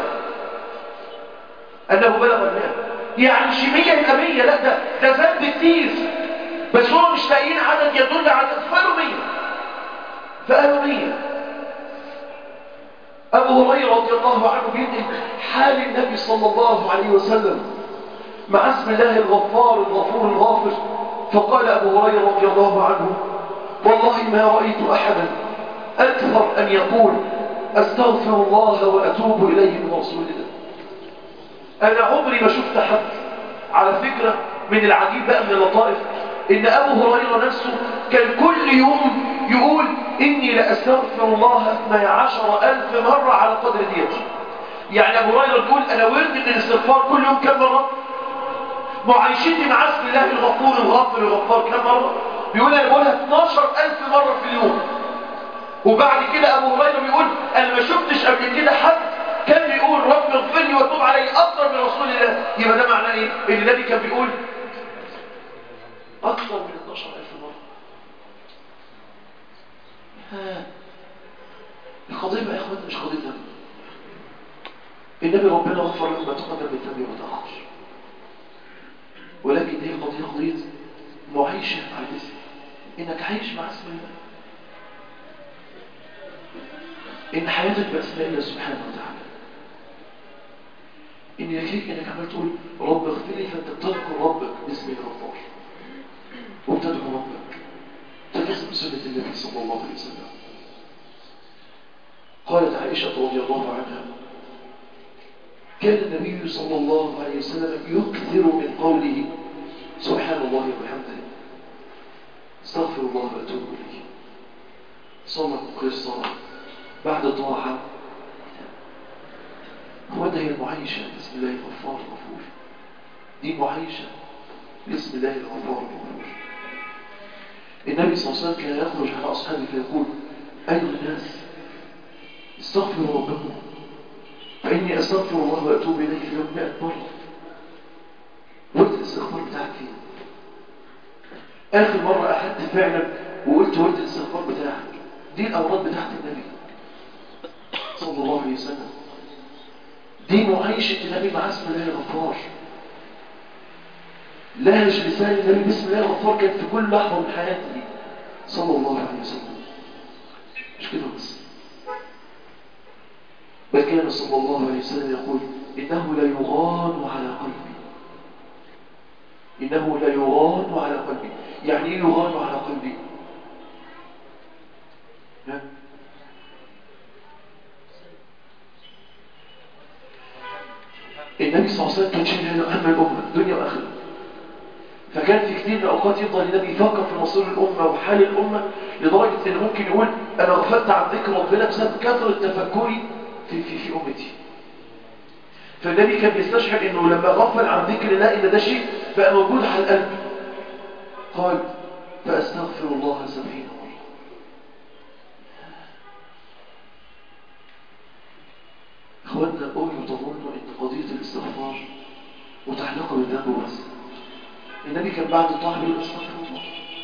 أنه بلغ المئة يعني مش مية يبقى مية لا ده ده ذنب كتير بس هو مش لاقيين عدد يدل على فقالوا مية فقالوا مية أبو هريرة رضي الله عنه بينقل حال النبي صلى الله عليه وسلم مع اسم الله الغفار الغفور الغافر فقال أبو هريرة رضي الله عنه والله ما رأيت أحدا أكثر أن يقول أستغفر الله وأتوب إليه من رسول الله أنا عمري ما شفت حد على فكرة من العجيب بقى من اللطائف إن أبو هريرة نفسه كان كل يوم يقول إني لأستغفر الله اثني عشر ألف مرة على قدر ديتي يعني أبو هريرة يقول أنا ورد من الاستغفار كل يوم كم مرة معايشتي مع اسم الله الغفور الغافر الغفار كم مرة بيقول أنا بقولها 12 ألف مرة في اليوم وبعد كده أبو هريرة بيقول أنا ما شفتش قبل كده حد كان بيقول رب اغفر لي وتوب علي أكثر من رسول الله يبقى ده معناه إيه؟ إن النبي كان بيقول أكثر من 12 ألف مرة ها القضية بقى يا إخوان مش قضية ذنب النبي ربنا غفر له ما تقدم من ذنبه وما تأخر ولكن هي قضية قضية معيشة على الاسم إنك عايش مع اسم الله إن حياتك بأسماء الله سبحانه وتعالى إن يكفيك إنك عمال تقول رب اغفر لي فأنت بتذكر ربك باسم الغفار وبتدعو ربك تلزم سنة النبي صلى الله عليه وسلم قالت عائشة رضي الله عنها كان النبي صلى الله عليه وسلم يكثر من قوله سبحان الله وبحمده استغفر الله واتوب اليه صلى غير صلاه بعد طاعه هو ده هي المعايشه بسم الله الغفار الغفور دي معايشه بسم الله الغفار الغفور النبي صلى الله عليه وسلم كان يخرج على اصحابه فيقول ايها الناس استغفروا ربكم فاني استغفر الله واتوب اليه في يوم 100 مره ورد الاستغفار بتاعك فين آخر مرة أحد فعلا وقلت ورد الاستغفار بتاعك دي الأوراد بتاعت النبي صلى الله عليه وسلم دي معايشة النبي مع اسم الله الغفار لهج لسان النبي باسم الله الغفار كان في كل لحظة من حياته صلى الله عليه وسلم مش كده بس بل كان صلى الله عليه وسلم يقول إنه لا يغان على قلبي إنه لا يغان على قلبي يعني إيه يغان على قلبي ها؟ النبي صلى الله عليه وسلم كان شايل هم الأمة دنيا وآخرة فكان في كثير من الأوقات يفضل النبي يفكر في مصير الأمة وحال الأمة لدرجة إنه ممكن يقول أنا غفلت عن ذكر ربنا بسبب كثرة تفكري في, في, في أمتي فالنبي كان بيستشعر إنه لما غفل عن ذكر الله إن ده شيء بقى موجود على القلب قال فأستغفر الله سبعين مرة أخواننا أولي تظنوا أن قضية الاستغفار متعلقة بالذنب بس النبي كان بعد الطاعة بيقول استغفر الله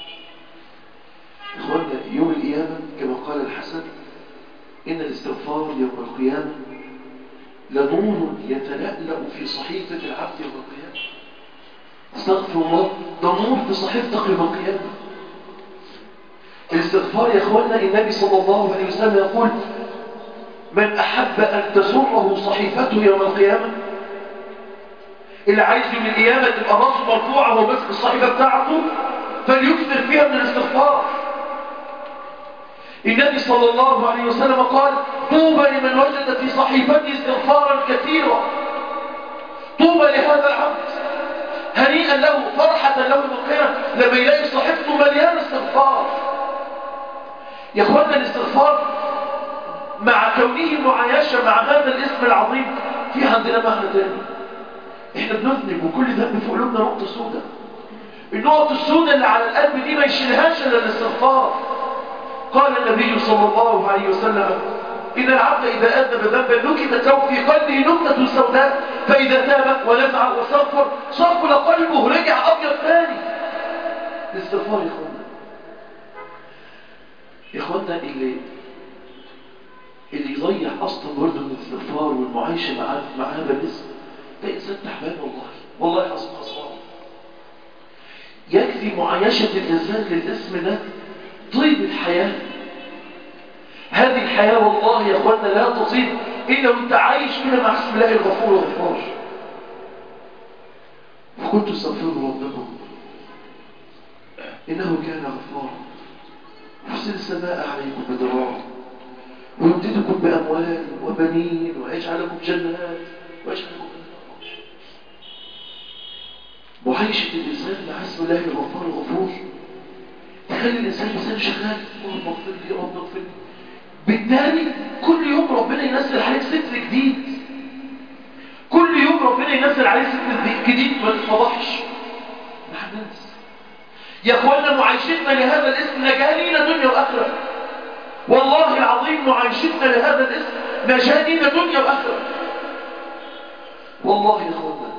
إخواننا يوم القيامة كما قال الحسن إن الاستغفار يوم القيامة لنور يتلألأ في صحيفة العبد يوم القيامة استغفر الله ده نور في صحيفتك يوم القيامة الاستغفار يا اخوانا النبي صلى الله عليه وسلم يقول من أحب أن تسره صحيفته يوم القيامة اللي عايز يوم القيامة تبقى راسه مرفوعة وهو ماسك الصحيفة بتاعته فليكثر فيها من الاستغفار النبي صلى الله عليه وسلم قال طوبى لمن وجد في صحيفته استغفارا كثيرا طوبى لهذا العبد هنيئا له فرحة له القيامة لما يلاقي صحيفته مليانة استغفار يا اخوانا الاستغفار مع كونه معايشة مع هذا الاسم العظيم في عندنا معنى تاني احنا بنذنب وكل ذنب في قلوبنا نقطة سوداء النقطة السوداء اللي على القلب دي ما يشيلهاش الا الاستغفار قال النبي صلى الله عليه وسلم إن العبد إذا أذنب ذنبا نكتت له في قلبه نكتة سوداء فإذا تاب ونزع واستغفر صفل قلبه رجع أبيض ثاني الاستغفار يا إخوانا يا إخوانا اللي اللي يضيع أصلا برضه من الاستغفار والمعايشة مع مع هذا الاسم ده إنسان تعبان والله والله حسب خسران يكفي معايشة الإنسان للاسم ده طيب الحياة هذه الحياة والله يا أخوانا لا تطيب إلا وانت عايش كده مع اسم الله الغفور الغفار فكنت استغفروا ربكم إنه كان غفارا يرسل السماء عليكم بدرار ويمددكم بأموال وبنين ويجعلكم جنات ويجعلكم معايشة الإنسان مع اسم الله الغفار الغفور تخلي الإنسان إنسان شغال اللهم اغفر لي رب اغفر لي بالتالي كل يوم ربنا ينزل عليك ستر جديد كل يوم ربنا ينزل عليك ستر جديد ما تتفضحش مع الناس يا اخوانا معايشتنا لهذا الاسم نجاة لينا دنيا واخره والله العظيم معايشتنا لهذا الاسم نجاة لينا دنيا واخره والله يا اخوانا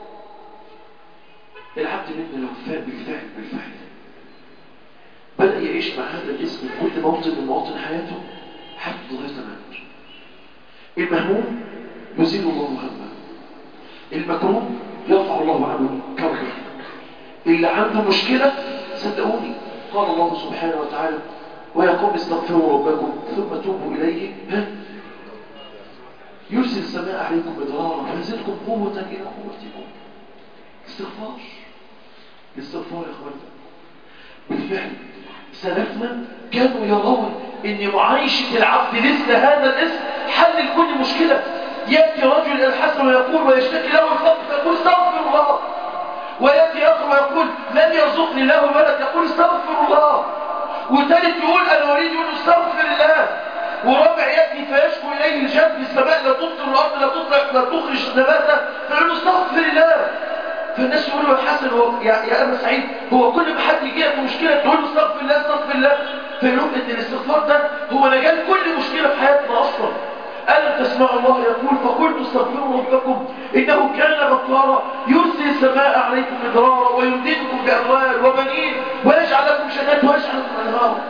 العبد منا لو فاق بالفعل بالفعل بدأ يعيش مع هذا الاسم في كل موطن من مواطن حياته حتى ظهر تماما المهموم يزيل الله همه المكروه يرفع الله عنه كربه اللي عنده مشكلة صدقوني قال الله سبحانه وتعالى ويقوم استغفروا ربكم ثم توبوا إليه ها يرسل السماء عليكم مدرارا فيزيدكم قوة إلى قوتكم استغفار استغفار يا اخوانا بالفعل سلفنا كانوا يرون ان معايشة العبد مثل هذا الاسم حل لكل مشكلة يأتي رجل الى الحسن ويقول ويشتكي له الفقر فيقول استغفر الله ويأتي آخر ويقول لن يرزقني الله الولد يقول استغفر الله وثالث يقول أنا أريد أن استغفر الله ورابع يأتي فيشكو إليه الجد السماء لا تمطر الأرض لا تطلع لا تخرج نباتا فيقول له استغفر الله فالناس يقولوا يا حسن هو يا, يا أبا سعيد هو كل ما حد يجي لك مشكلة تقول له استغفر الله استغفر الله فيقول إن الاستغفار ده هو نجاة كل مشكلة في حياتنا أصلا ألم تسمعوا الله يقول فقلت استغفروا ربكم إنه كان غفارا يرسل السماء عليكم مدرارا ويمددكم بأموال وبنين ويجعل لكم جنات ويجعل لكم أنهارا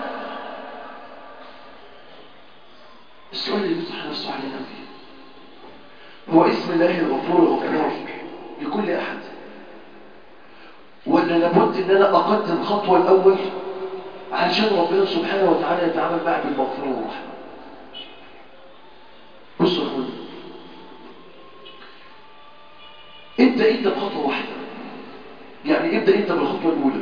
السؤال اللي يفتح نفسه علينا فيه هو اسم الله الغفور الغفار لكل أحد ولا لابد ان انا اقدم الخطوة الاول علشان ربنا سبحانه وتعالى يتعامل معي بالمغفرة والرحمة بصوا يا اخوان ابدا انت بخطوة واحدة يعني ابدا انت بالخطوة الاولى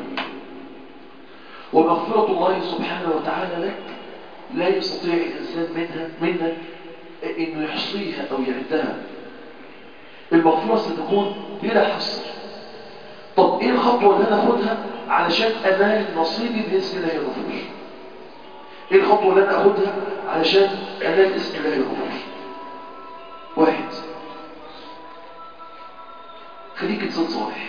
ومغفرة الله سبحانه وتعالى لك لا يستطيع الانسان منها منك انه يحصيها او يعدها المغفرة ستكون بلا حصر طب ايه الخطوة اللي انا اخدها علشان انال نصيبي باسم الله الغفور ايه الخطوة اللي انا اخدها علشان انال اسم الله الغفور واحد خليك انسان صالح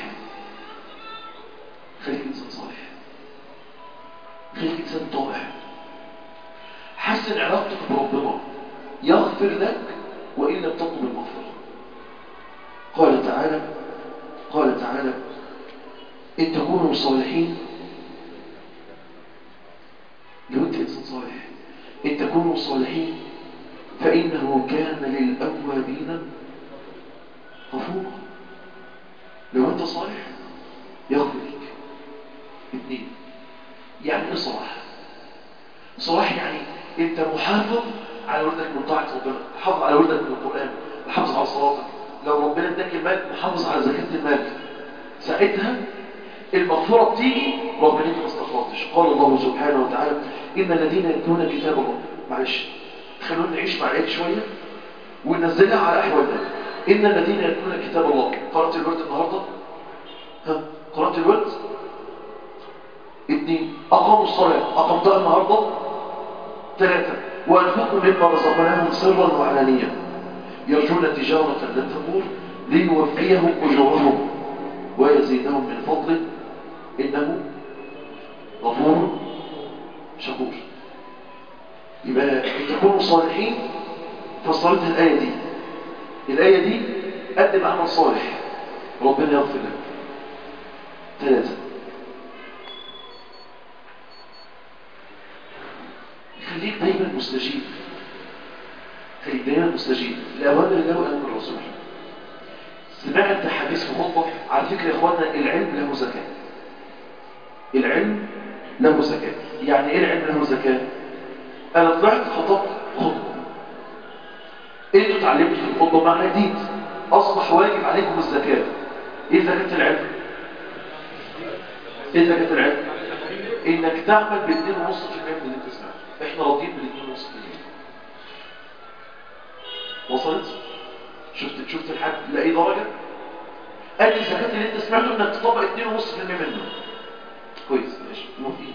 خليك انسان صالح خليك انسان طائع حسن علاقتك بربنا يغفر لك وان لم تطلب المغفرة قال تعالى قال تعالى إن تكونوا صالحين لو أنت إنسان صالح إن تكونوا صالحين فإنه كان للأوابين غفورا لو أنت صالح يغفر لك اثنين يعني إيه صلاح صلاح يعني أنت محافظ على ولدك من طاعة ربنا محافظ على ولدك من القرآن محافظ على صلاتك لو ربنا اداك المال محافظ على زكاة المال ساعتها المغفرة بتيجي رغم ان انت ما استغفرتش قال الله سبحانه وتعالى ان الذين يتلون كتاب الله معلش خلونا نعيش مع الايه شويه وننزلها على احوالنا ان الذين يتلون كتاب الله قرات الورد النهارده ها قرات الورد اثنين اقاموا الصلاه اقمتها النهارده ثلاثه وانفقوا مما رزقناهم سرا وعلانيه يرجون تجاره لن تبور ليوفيهم اجورهم ويزيدهم من فضله إنه غفور شكور يبقى إن تكونوا صالحين فصلت الآية دي الآية دي قدم عمل صالح ربنا يغفر لك ثلاثة خليك دايما مستجيب خليك دايما مستجيب لأوامر الله وأوامر الرسول سمعت حديث في خطبة على فكرة يا إخوانا العلم له زكاة العلم له زكاة يعني إيه العلم له زكاة أنا طلعت خطبت خطبة أنتوا اتعلمتوا في الخطبة معنى جديد أصبح واجب عليكم الزكاة إيه زكاة العلم إيه زكاة العلم إنك تعمل باثنين ونص في المية من اللي انت سمعته إحنا راضيين بالاثنين ونص في المية وصلت؟ شفت شفت الحد لأي درجة قال لي الزكاة اللي انت سمعته انك تطبق 2.5% منه كويس ماشي موافقين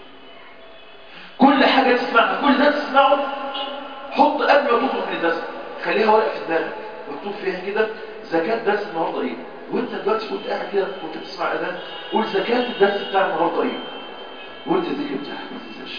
كل حاجة تسمعها كل ده تسمعه حط قبل ما تخرج من الدرس خليها ورقة في دماغك مكتوب فيها كده زكاة درس النهارده ايه وانت دلوقتي كنت قاعد كده كنت بتسمع اذان قول زكاة الدرس بتاع النهارده ايه وانت الذكر بتاعك ما تنساش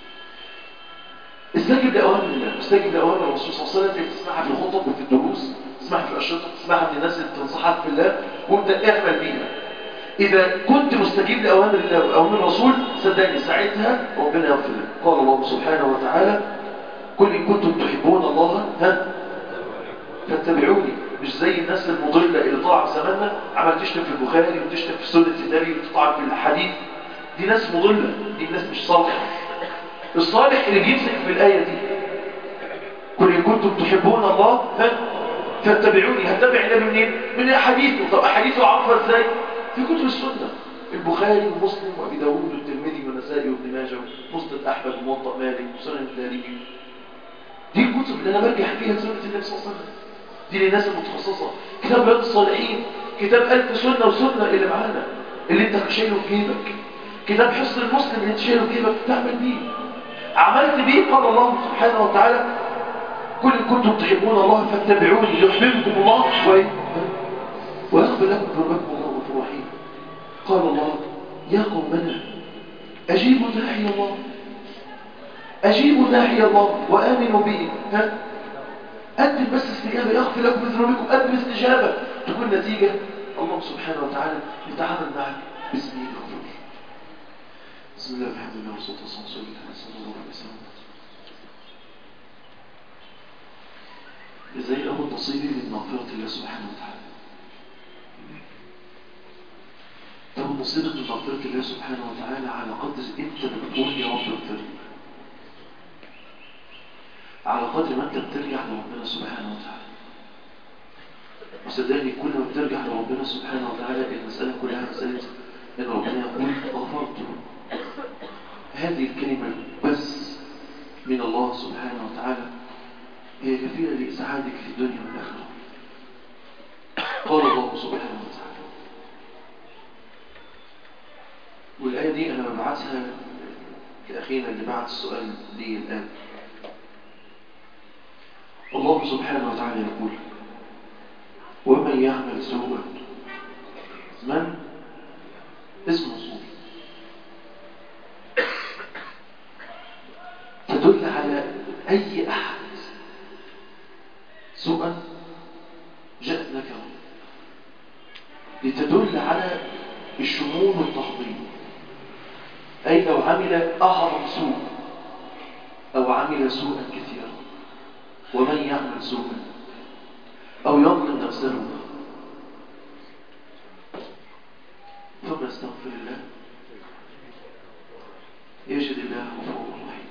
استجب لأوامر الله استجب لأوامر الرسول صلى الله عليه وسلم اللي تسمعها في الخطب وفي الدروس تسمعها في الأشرطة تسمعها من الناس اللي بتنصحك في الله وابدأ اعمل بيها إذا كنت مستجيب لأوامر الله وأوامر الرسول صدقني ساعتها ربنا يغفر لك قال الله سبحانه وتعالى كل إن كنتم تحبون الله ها فاتبعوني مش زي الناس المضلة اللي طلع في زماننا عمل تشتم في البخاري وتشتم في سنة النبي وتطعن في الحديث دي ناس مضلة دي ناس مش صالحة الصالح اللي بيمسك في الآية دي كل إن كنتم تحبون الله ها فاتبعوني هتبع النبي منين؟ من أحاديثه طب أحاديثه عارفة إزاي؟ في كتب السنة البخاري ومسلم وأبي داوود والترمذي والنسائي وابن ماجه ومسند أحمد وموطأ مالك وسنن الدارمي دي الكتب اللي أنا برجع فيها سنة النبي صلى الله عليه وسلم دي للناس المتخصصة كتاب رياض الصالحين كتاب ألف سنة وسنة اللي معانا اللي انت شايله في جيبك كتاب حصن المسلم اللي انت شايله في جيبك تعمل بيه عملت بيه قال الله سبحانه وتعالى كل إن كنتم تحبون الله فاتبعوني يحببكم الله وإيه؟ ويغفر لكم ذنوبكم الله غفور رحيم قال الله يا قومنا أجيبوا داعي الله أجيبوا داعي الله وآمنوا به ها قدم بس استجابة يغفر لكم ذنوبكم قدم استجابة تكون نتيجة الله سبحانه وتعالى يتعامل معك باسمه الغفور بسم الله الحمد لله والصلاة والسلام على رسول الله صلى الله عليه وسلم ازاي اخد نصيبي من مغفرة الله سبحانه وتعالى تاخد نصيبك من مغفرة الله سبحانه وتعالى على قدر انت بتقول يا رب اغفر لي على قدر ما انت بترجع لربنا سبحانه وتعالى وصدقني كل ما بترجع لربنا سبحانه وتعالى المسألة كلها مسألة ان ربنا يقول غفرت هذه الكلمة بس من الله سبحانه وتعالى هي كفيلة لإسعادك في الدنيا والآخرة قال الله سبحانه وتعالى والآية دي أنا ببعثها لأخينا اللي بعت السؤال لي الآن الله سبحانه وتعالى يقول ومن يعمل سوءا من اسم موصول تدل على أي أحد سوءا جاءت نكرة لتدل على الشمول والتحضير أي لو عمل أعظم سوء أو عمل سوءا كثيرا ومن يعمل سوءا أو يظلم نفسه ثم يستغفر الله يجد الله غفور رحيم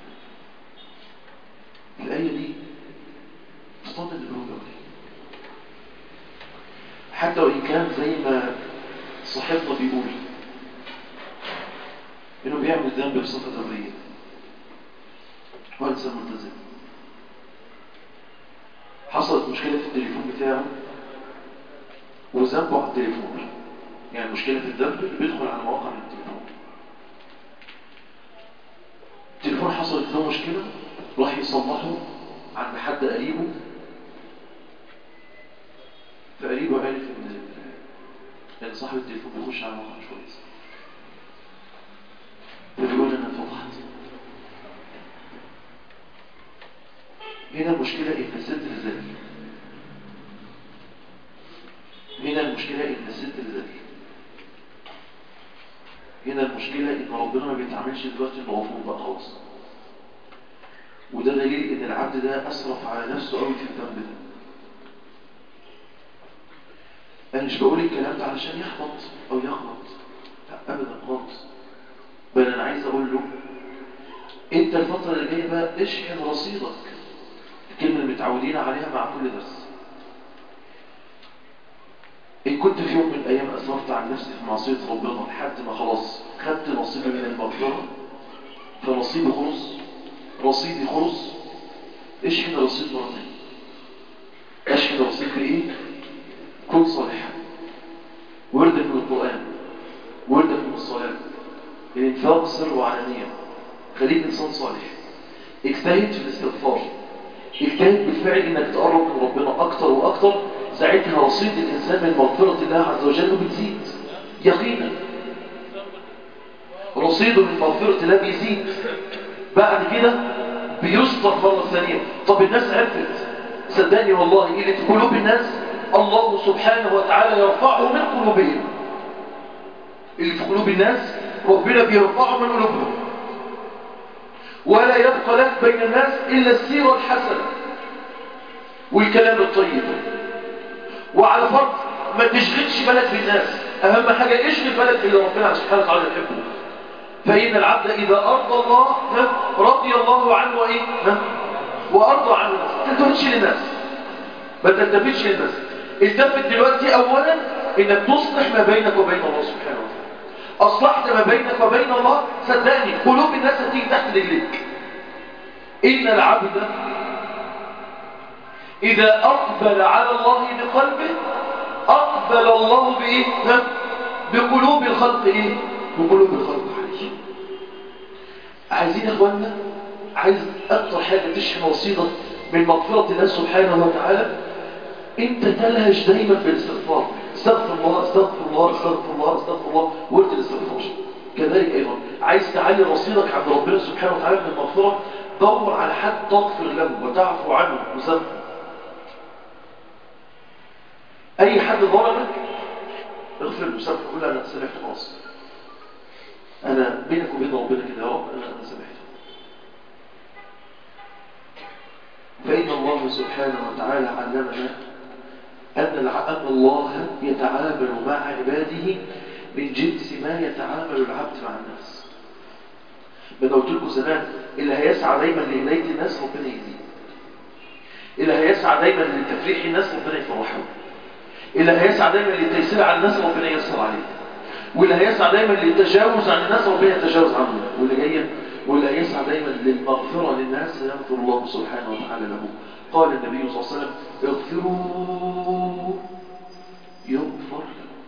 الآية دي تصطدم الأولى حتى وإن كان زي ما صاحبنا بيقول إنه بيعمل ذنب بصفة دورية هو إنسان ملتزم حصلت مشكلة في التليفون بتاعه وذنبه على التليفون يعني مشكلة الذنب اللي بيدخل على مواقع من التليفون التليفون حصلت له مشكلة راح يصلحه عند حد قريبه فقريبه عرف ان ان صاحب التليفون بيخش على مواقع مش كويسه فبيقول انا اتفضحت هنا المشكلة ان الست ذكي هنا المشكلة ان الست ذكي هنا المشكلة ان ربنا ما بيتعاملش دلوقتي انه غفور بقى خلاص وده دليل ان العبد ده اسرف على نفسه قوي في الذنب ده انا مش بقول الكلام ده علشان يحبط او يغلط لا ابدا خالص بل انا عايز اقول له انت الفترة اللي جاية بقى اشحن رصيدك الكلمة اللي متعودين عليها مع كل درس إن كنت في يوم من الأيام أسرفت عن نفسي في معصية ربنا لحد ما خلاص خدت نصيبي من المغفرة فنصيبي خلص رصيدي خلص اشحن رصيد مرة تانية اشحن رصيد بإيه؟ كن صالحا وردك من القرآن وردك من الصلاة الانفاق سر وعلانية خليك إنسان صالح اجتهد في الاستغفار اجتهد بالفعل انك تقرب من ربنا اكتر واكتر ساعتها رصيد الانسان من مغفرة الله عز وجل بتزيد يقينا رصيده من مغفرة الله بيزيد بعد كده بيصدر مرة ثانية طب الناس عرفت صدقني والله اللي في قلوب الناس الله سبحانه وتعالى يرفعه من قلوبهم اللي في قلوب الناس ربنا بيرفعه من قلوبهم ولا يبقى لك بين الناس إلا السيرة الحسنة والكلام الطيب وعلى فرض ما تشغلش بالك بالناس أهم حاجة اشغل بالك باللي ربنا سبحانه وتعالى يحبه فإن العبد إذا أرضى الله رضي الله عنه وإيه وأرضى عنه الناس ما تلتفتش للناس ما تلتفتش للناس التفت دلوقتي أولا إنك تصلح ما بينك وبين الله سبحانه وتعالى أصلحت ما بينك وبين الله صدقني قلوب الناس هتيجي تحت رجليك إن العبد إذا أقبل على الله بقلبه أقبل أقبل الله بإيه ها؟ بقلوب الخلق إيه بقلوب الخلق عليه عايزين يا اخوانا عايز اكتر حاجة تشحن وصيدك من مغفرة الله سبحانه وتعالى انت تلهج دايما بالاستغفار استغفر الله استغفر الله استغفر الله استغفر الله وقلت الاستغفار كذلك ايضا عايز تعلي رصيدك عند ربنا سبحانه وتعالى من المغفرة دور على حد تغفر له وتعفو عنه وسامحه اي حد ظلمك اغفر له وسامحه قول انا سامحت خلاص انا بينك وبين ربنا كده يا رب انا انا سامحته فإن الله سبحانه وتعالى علمنا أن الع- أن الله يتعامل مع عباده من جنس ما يتعامل العبد مع الناس ما أنا قلت لكم زمان اللي هيسعى دايما لهداية الناس ربنا يهديه اللي هيسعى دايما لتفريح الناس ربنا يفرحه اللي هيسعى دايما للتيسير على الناس ربنا ييسر عليه واللي هيسعى دايما للتجاوز عن الناس ربنا يتجاوز عنه واللي جاي واللي هيسعى دايما للمغفرة للناس يغفر الله سبحانه وتعالى له قال النبي صلى الله عليه وسلم اغفروا يغفر لكم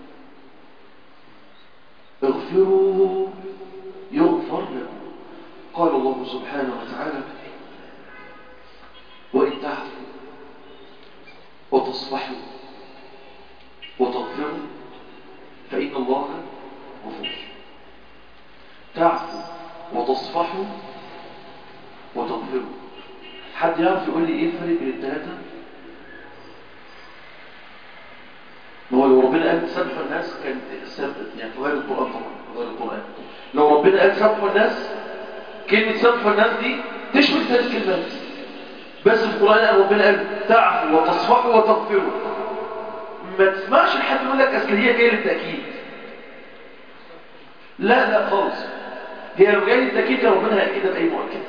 اغفروا يغفر لكم قال الله سبحانه وتعالى وإن تعفوا وتصفحوا وتغفروا فإن الله غفور تعفوا وتصفحوا وتغفروا حد يعرف يقول لي ايه الفرق بين الثلاثة ما هو لو ربنا قال سامحوا الناس كان سامح يعني في غير القرآن طبعا في غير القرآن لو ربنا قال سامحوا الناس كلمة سامحوا الناس دي تشمل ثلاث كلمات بس في القرآن قال ربنا قال تعفوا وتصفحوا وتغفروا ما تسمعش لحد يقول لك اصل هي جايه للتأكيد لا لا خالص هي لو جايه للتأكيد كان ربنا هيأكدها بأي مؤكد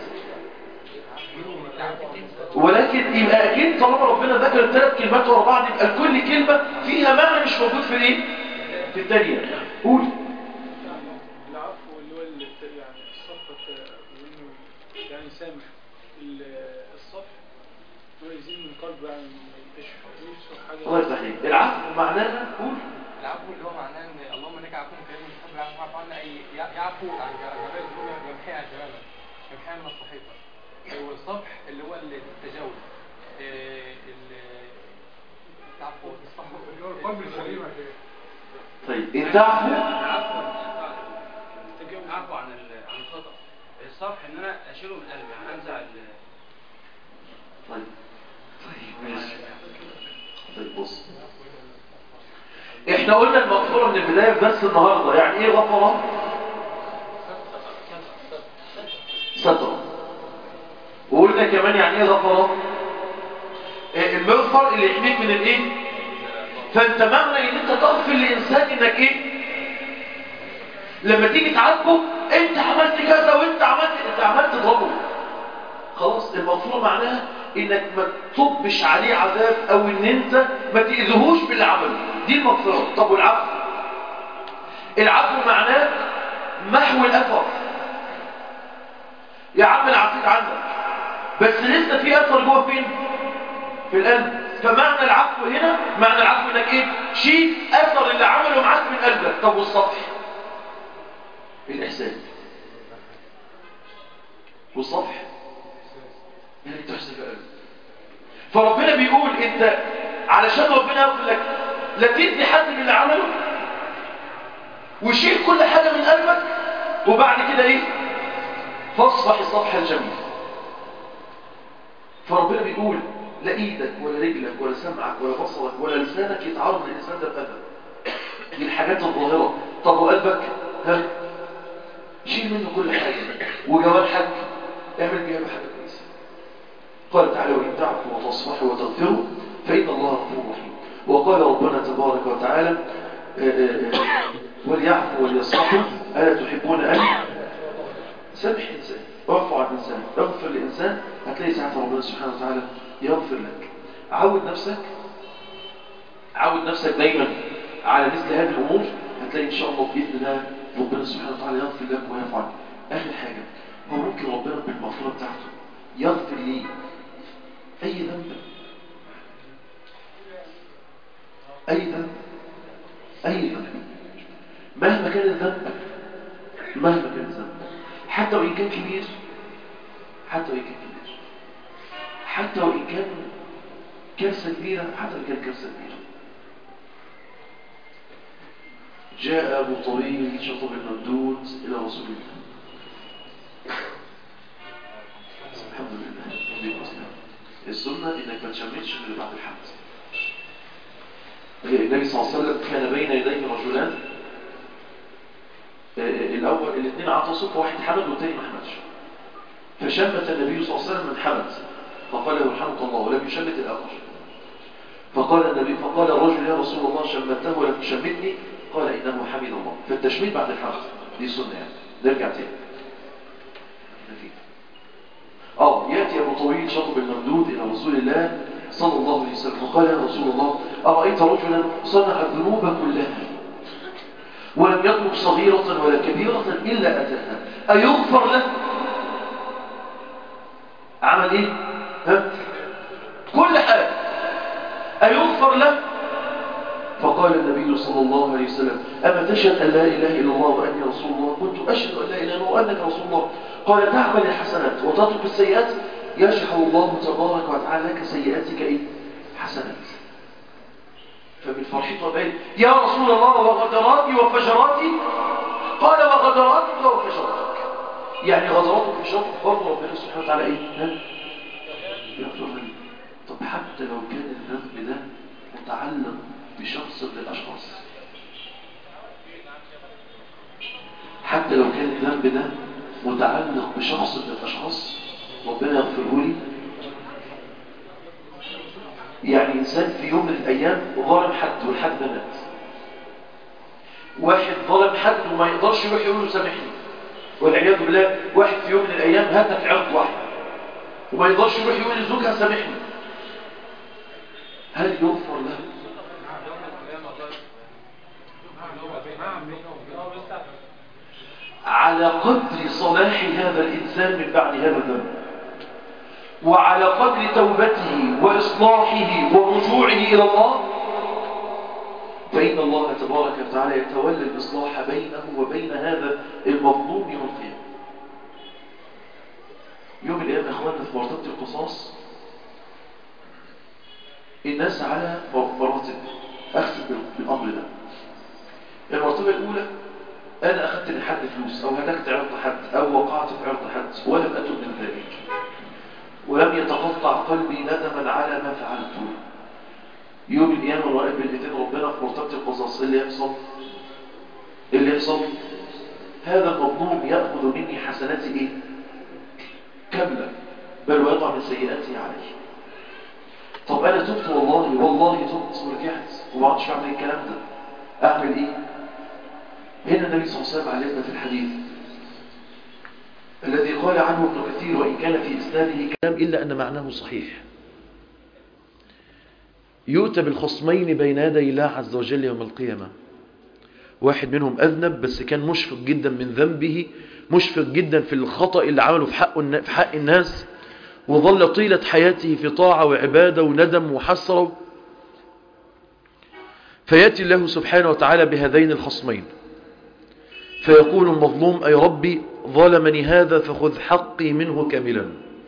ولكن يبقى اكيد طالما ربنا ذكر الثلاث كلمات ورا بعض يبقى كل كلمه فيها معنى مش موجود في الايه في الثانيه قول العفو اللي هو اللي يعني الصفة وانه يعني سامح ال- الصفح هو يزيد من قلبه يعني ما يبقاش نفسه حاجة الله يفتح عليك العفو معناها قول العفو اللي هو معناه ان اللهم انك عفو كريم تحب العفو فاعف عنا اي يعفو عن جميع الذنوب يمحي عن جمالك يمحي عن الصحيفه والصفح اللي هو التجاوز إيه، ال- العفو والصفح اللي هو القلب السليم يا شيخ. طيب ان تعفو العفو العفو عن ال- عن الخطأ الصفح ان انا اشيله من قلبي يعني انزع ال- طيب طيب ماشي طيب بص احنا قلنا المغفرة من البداية في درس النهاردة يعني ايه غفرة سترة وقلنا كمان يعني ايه غفرة إيه المغفر اللي يحميك من الايه فانت معنى ان انت تغفر لانسان انك ايه لما تيجي تعاتبه انت عملت كذا وانت عملت انت عملت تضربه خلاص المغفرة معناها انك ما تصبش عليه عذاب او ان انت ما تأذيهوش باللي عمله دي المغفرة طب والعفو العفو معناه محو الاثر يا عم انا عفيت عنك بس لسه في اثر جوه فين في القلب فمعنى العفو هنا معنى العفو انك ايه شيل اثر اللي عمله معاك من قلبك طب والصفح الاحسان والصفح يعني تحسن في قلبك فربنا بيقول انت علشان ربنا يغفر لك لا تدي حد من اللي عمله وشيل كل حاجة من قلبك وبعد كده ايه فاصفح الصفحة الجميل فربنا بيقول لا ايدك ولا رجلك ولا سمعك ولا بصرك ولا لسانك يتعرض للإنسان ده بأذى دي الحاجات الظاهرة طب وقلبك ها شيل منه كل حاجة وجوارحك اعمل بيها حاجة كويسة قال تعالى وإن تعفوا وتصفحوا وتغفروا فإن الله غفور رحيم وقال ربنا تبارك وتعالى آه، آه، آه، وليعفوا وليصفحوا ألا تحبون أن سامح إنسان اعفو عن إنسان اغفر لإنسان هتلاقي ساعة ربنا سبحانه وتعالى يغفر لك عود نفسك عود نفسك دايما على مثل هذه الأمور هتلاقي إن شاء الله بإذن الله ربنا سبحانه وتعالى يغفر لك ويعفو عنك آخر حاجة هو ممكن ربنا بالمغفرة بتاعته يغفر لي أي ذنب أي ذنب كان كبير حتى وإن كان كبير حتى وإن كان كارثة كبيرة حتى وإن كان كارثة كبيرة جاء أبو طويل شطب الممدود إلى رسول الله الحمد لله ربي مسلم السنة إنك ما تشمتش من اللي بعد الحمد النبي صلى الله عليه وسلم كان بين يديه رجلان الأول الاثنين عطسوا واحد حمد والتاني ما حمدش فشمت النبي صلى الله عليه وسلم من حمد فقال له الحمد الله ولم يشمت الآخر فقال النبي فقال الرجل يا رسول الله شمته ولم تشمتني قال إنه حمد الله فالتشميت بعد الحمد دي سنة يعني نرجع تاني اه يأتي أبو طويل شطب الممدود إلى رسول الله صلى الله عليه وسلم وقال يا رسول الله أرأيت رجلا صنع الذنوب كلها ولم يطلب صغيرة ولا كبيرة إلا أتاها أيغفر له عمل إيه ها؟ كل حاجة أيغفر له فقال النبي صلى الله عليه وسلم أما تشهد أن لا إله إلا الله وأني رسول الله كنت أشهد أن لا إله إلا الله وأنك رسول الله قال تعمل الحسنات وتترك السيئات يجعل الله تبارك وتعالى لك سيئاتك إيه؟ حسنات فمن فرحته وبين يا رسول الله وغدراتي وفجراتي قال وغدراتك وفجراتك يعني غدراتك وفجراتك برضه ربنا سبحانه وتعالى ايه ها يغفر لي طب حتى لو كان الذنب ده متعلق بشخص من الاشخاص حتى لو كان الذنب ده متعلق بشخص من الاشخاص ربنا يغفره لي يعني إنسان في يوم من الأيام ظلم حد والحد ده مات واحد ظلم حد وما يقدرش يروح يقول له سامحني والعياذ بالله واحد في يوم من الأيام هتك عرض واحد وما يقدرش يروح يقول لزوجها سامحني هل يغفر له على قدر صلاح هذا الإنسان من بعد هذا الذنب وعلى قدر توبته وإصلاحه ورجوعه إلى الله فإن الله تبارك وتعالى يتولى الإصلاح بينه وبين هذا المظلوم يوم القيامة يوم القيامة أخواننا في مرتبة القصاص الناس على مراتب أختم بالأمر ده المرتبة الأولى أنا أخذت من حد فلوس أو هتكت عرض حد أو وقعت في عرض حد ولم أتب من ذلك ولم يتقطع قلبي ندما على ما فعلته يوم القيامة وراء بالإذن ربنا في مرتبة القصاص اللي يحصل اللي يحصل هذا المظلوم يأخذ مني حسناتي إيه كاملة بل ويضع من سيئاتي عليه طب أنا تبت والله والله تبت ورجعت وما عادش أعمل الكلام ده أعمل إيه هنا النبي صلى الله عليه وسلم علمنا في الحديث الذي قال عنه ابن كثير وإن كان في إسناده كلام إلا أن معناه صحيح يؤتى بالخصمين بين يدي الله عز وجل يوم القيامة واحد منهم أذنب بس كان مشفق جدا من ذنبه مشفق جدا في الخطأ اللي عمله في حق, في حق الناس وظل طيلة حياته في طاعة وعبادة وندم وحسرة فيأتي الله سبحانه وتعالى بهذين الخصمين فيقول المظلوم أي ربي ظلمني هذا فخذ حقي منه كاملا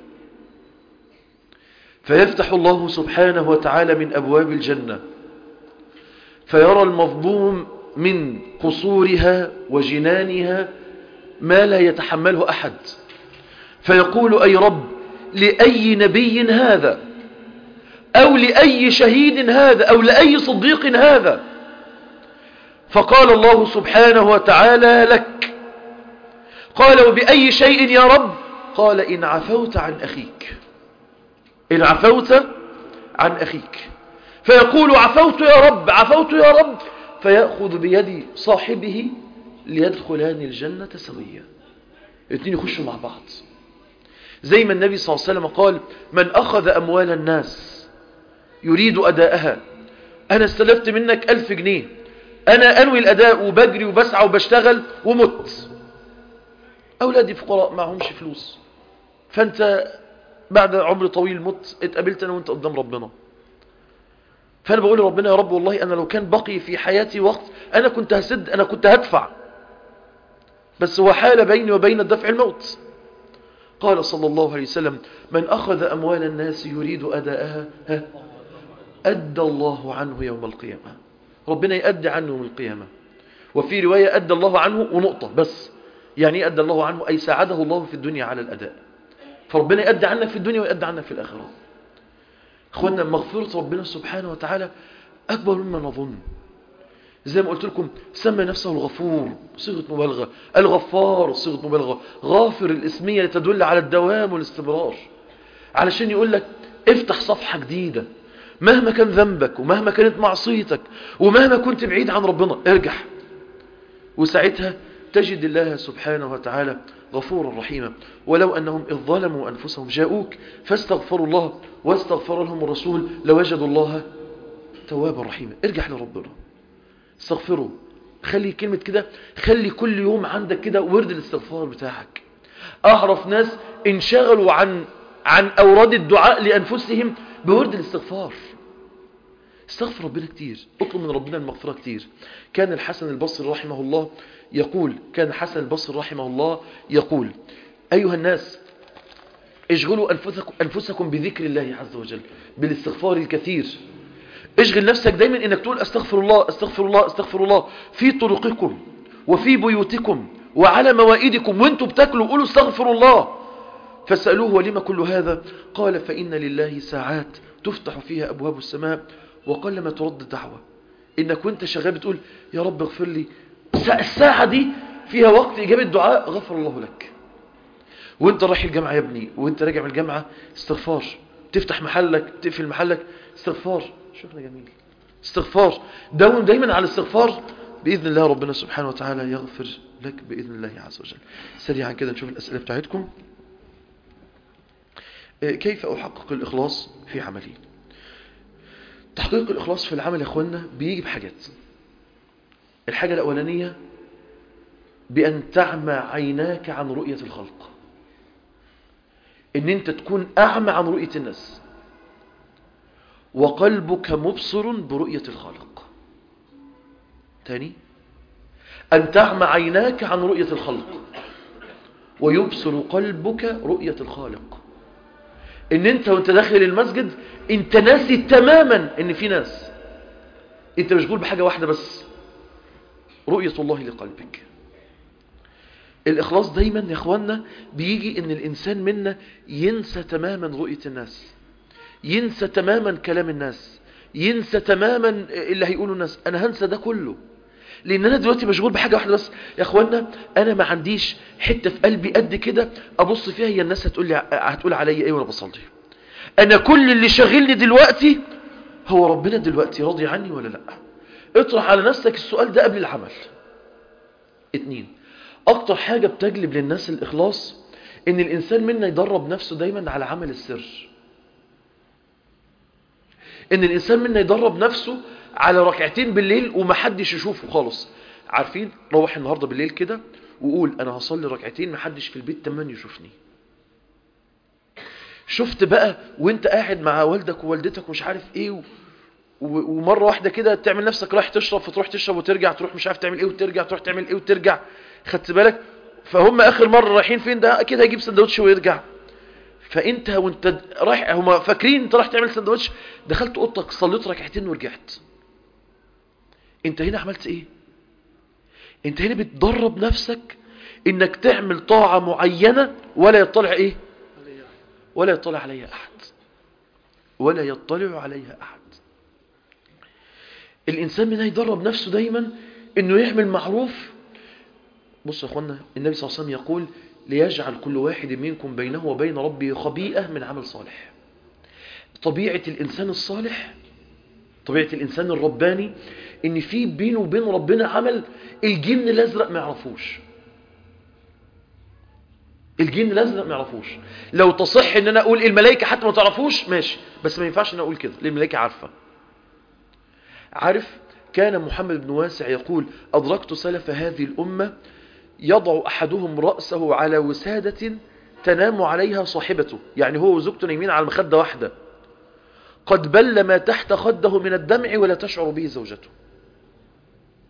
فيفتح الله سبحانه وتعالى من أبواب الجنة فيرى المظلوم من قصورها وجنانها ما لا يتحمله أحد فيقول أي رب لأي نبي هذا أو لأي شهيد هذا أو لأي صديق هذا فقال الله سبحانه وتعالى لك قال وبأي شيء يا رب قال إن عفوت عن أخيك إن عفوت عن أخيك فيقول عفوت يا رب عفوت يا رب فيأخذ بيد صاحبه ليدخلان الجنة سويا الاثنين يخشوا مع بعض زي ما النبي صلى الله عليه وسلم قال من أخذ أموال الناس يريد أداءها أنا استلفت منك ألف جنيه أنا أنوي الأداء وبجري وبسعى وبشتغل ومت أولادي فقراء معهمش فلوس فأنت بعد عمر طويل مت اتقابلت أنا وأنت قدام ربنا فأنا بقول لربنا يا رب والله أنا لو كان بقي في حياتي وقت أنا كنت هسد أنا كنت هدفع بس هو حال بيني وبين الدفع الموت قال صلى الله عليه وسلم من أخذ أموال الناس يريد أداءها ها أدى الله عنه يوم القيامة ربنا يأدي عنه يوم القيامة وفي رواية أدى الله عنه ونقطة بس يعني إيه أدى الله عنه أي ساعده الله في الدنيا على الأداء فربنا يأدي عنك في الدنيا ويأدي عنك في الآخرة أخوانا مغفرة ربنا سبحانه وتعالى أكبر مما نظن زي ما قلت لكم سمى نفسه الغفور صيغة مبالغة الغفار صيغة مبالغة غافر الاسمية تدل على الدوام والاستمرار علشان يقول لك افتح صفحة جديدة مهما كان ذنبك ومهما كانت معصيتك ومهما كنت بعيد عن ربنا ارجع وساعتها تجد الله سبحانه وتعالى غفورا رحيما ولو أنهم إذ ظلموا أنفسهم جاءوك فاستغفروا الله واستغفر لهم الرسول لوجدوا الله توابا رحيما ارجع لربنا استغفروا خلي كلمة كده خلي كل يوم عندك كده ورد الاستغفار بتاعك أعرف ناس انشغلوا عن عن أوراد الدعاء لأنفسهم بورد الاستغفار استغفر ربنا كتير اطلب من ربنا المغفرة كتير كان الحسن البصري رحمه الله يقول كان الحسن البصري رحمه الله يقول أيها الناس اشغلوا أنفسكم, أنفسكم بذكر الله عز وجل بالاستغفار الكثير اشغل نفسك دايما انك تقول استغفر الله استغفر الله استغفر الله في طرقكم وفي بيوتكم وعلى موائدكم وانتم بتاكلوا قولوا استغفر الله فسألوه ولما كل هذا قال فإن لله ساعات تفتح فيها أبواب السماء وقلما ترد دعوة إنك وانت شغال بتقول يا رب اغفر لي الساعة دي فيها وقت إجابة دعاء غفر الله لك وانت رايح الجامعة يا ابني وانت راجع من الجامعة استغفار تفتح محلك تقفل محلك استغفار شغل جميل استغفار داوم دايما على الاستغفار بإذن الله ربنا سبحانه وتعالى يغفر لك بإذن الله عز وجل سريعا كده نشوف الأسئلة بتاعتكم كيف أحقق الإخلاص في عملي تحقيق الإخلاص في العمل يا أخوانا بيجي بحاجات الحاجة الأولانية بأن تعمى عيناك عن رؤية الخلق ان انت تكون اعمى عن رؤية الناس وقلبك مبصر برؤية الخالق تاني ان تعمى عيناك عن رؤية الخلق ويبصر قلبك رؤية الخالق ان انت وانت داخل المسجد انت ناسي تماما ان في ناس انت مشغول بحاجة واحدة بس رؤية الله لقلبك الإخلاص دايما يا أخوانا بيجي إن الإنسان منا ينسى تماما رؤية الناس ينسى تماما كلام الناس ينسى تماما اللي هيقوله الناس أنا هنسى ده كله لأن أنا دلوقتي مشغول بحاجة واحدة بس يا أخوانا أنا ما عنديش حتة في قلبي قد كده أبص فيها هي الناس هتقول, لي هتقول عليا إيه وأنا بصلي أنا كل اللي شاغلني دلوقتي هو ربنا دلوقتي راضي عني ولا لأ اطرح على نفسك السؤال ده قبل العمل اتنين اكتر حاجة بتجلب للناس الاخلاص ان الانسان منا يدرب نفسه دايما على عمل السر ان الانسان منا يدرب نفسه على ركعتين بالليل ومحدش يشوفه خالص عارفين روح النهاردة بالليل كده وقول انا هصلي ركعتين محدش في البيت تمام يشوفني شفت بقى وانت قاعد مع والدك ووالدتك ومش عارف ايه و... ومرة واحدة كده تعمل نفسك رايح تشرب فتروح تشرب وترجع تروح مش عارف تعمل ايه وترجع تروح تعمل ايه وترجع خدت بالك فهم اخر مرة رايحين فين ده اكيد هيجيب سندوتش ويرجع فانت وانت رايح هم فاكرين انت رايح تعمل سندوتش دخلت اوضتك صليت ركعتين ورجعت انت هنا عملت ايه انت هنا بتدرب نفسك انك تعمل طاعة معينة ولا يطلع ايه ولا يطلع عليها احد ولا يطلع عليها احد الانسان منها يدرب نفسه دايما انه يعمل معروف بص يا اخوانا النبي صلى الله عليه وسلم يقول ليجعل كل واحد منكم بينه وبين ربه خبيئة من عمل صالح طبيعة الإنسان الصالح طبيعة الإنسان الرباني إن في بينه وبين ربنا عمل الجن الأزرق ما يعرفوش الجن الأزرق ما يعرفوش لو تصح إن أنا أقول الملائكة حتى ما تعرفوش ماشي بس ما ينفعش إن أقول كده لأن الملائكة عارفة عارف كان محمد بن واسع يقول أدركت سلف هذه الأمة يضع أحدهم رأسه على وسادة تنام عليها صاحبته يعني هو وزوجته نايمين على مخدة واحدة قد بل ما تحت خده من الدمع ولا تشعر به زوجته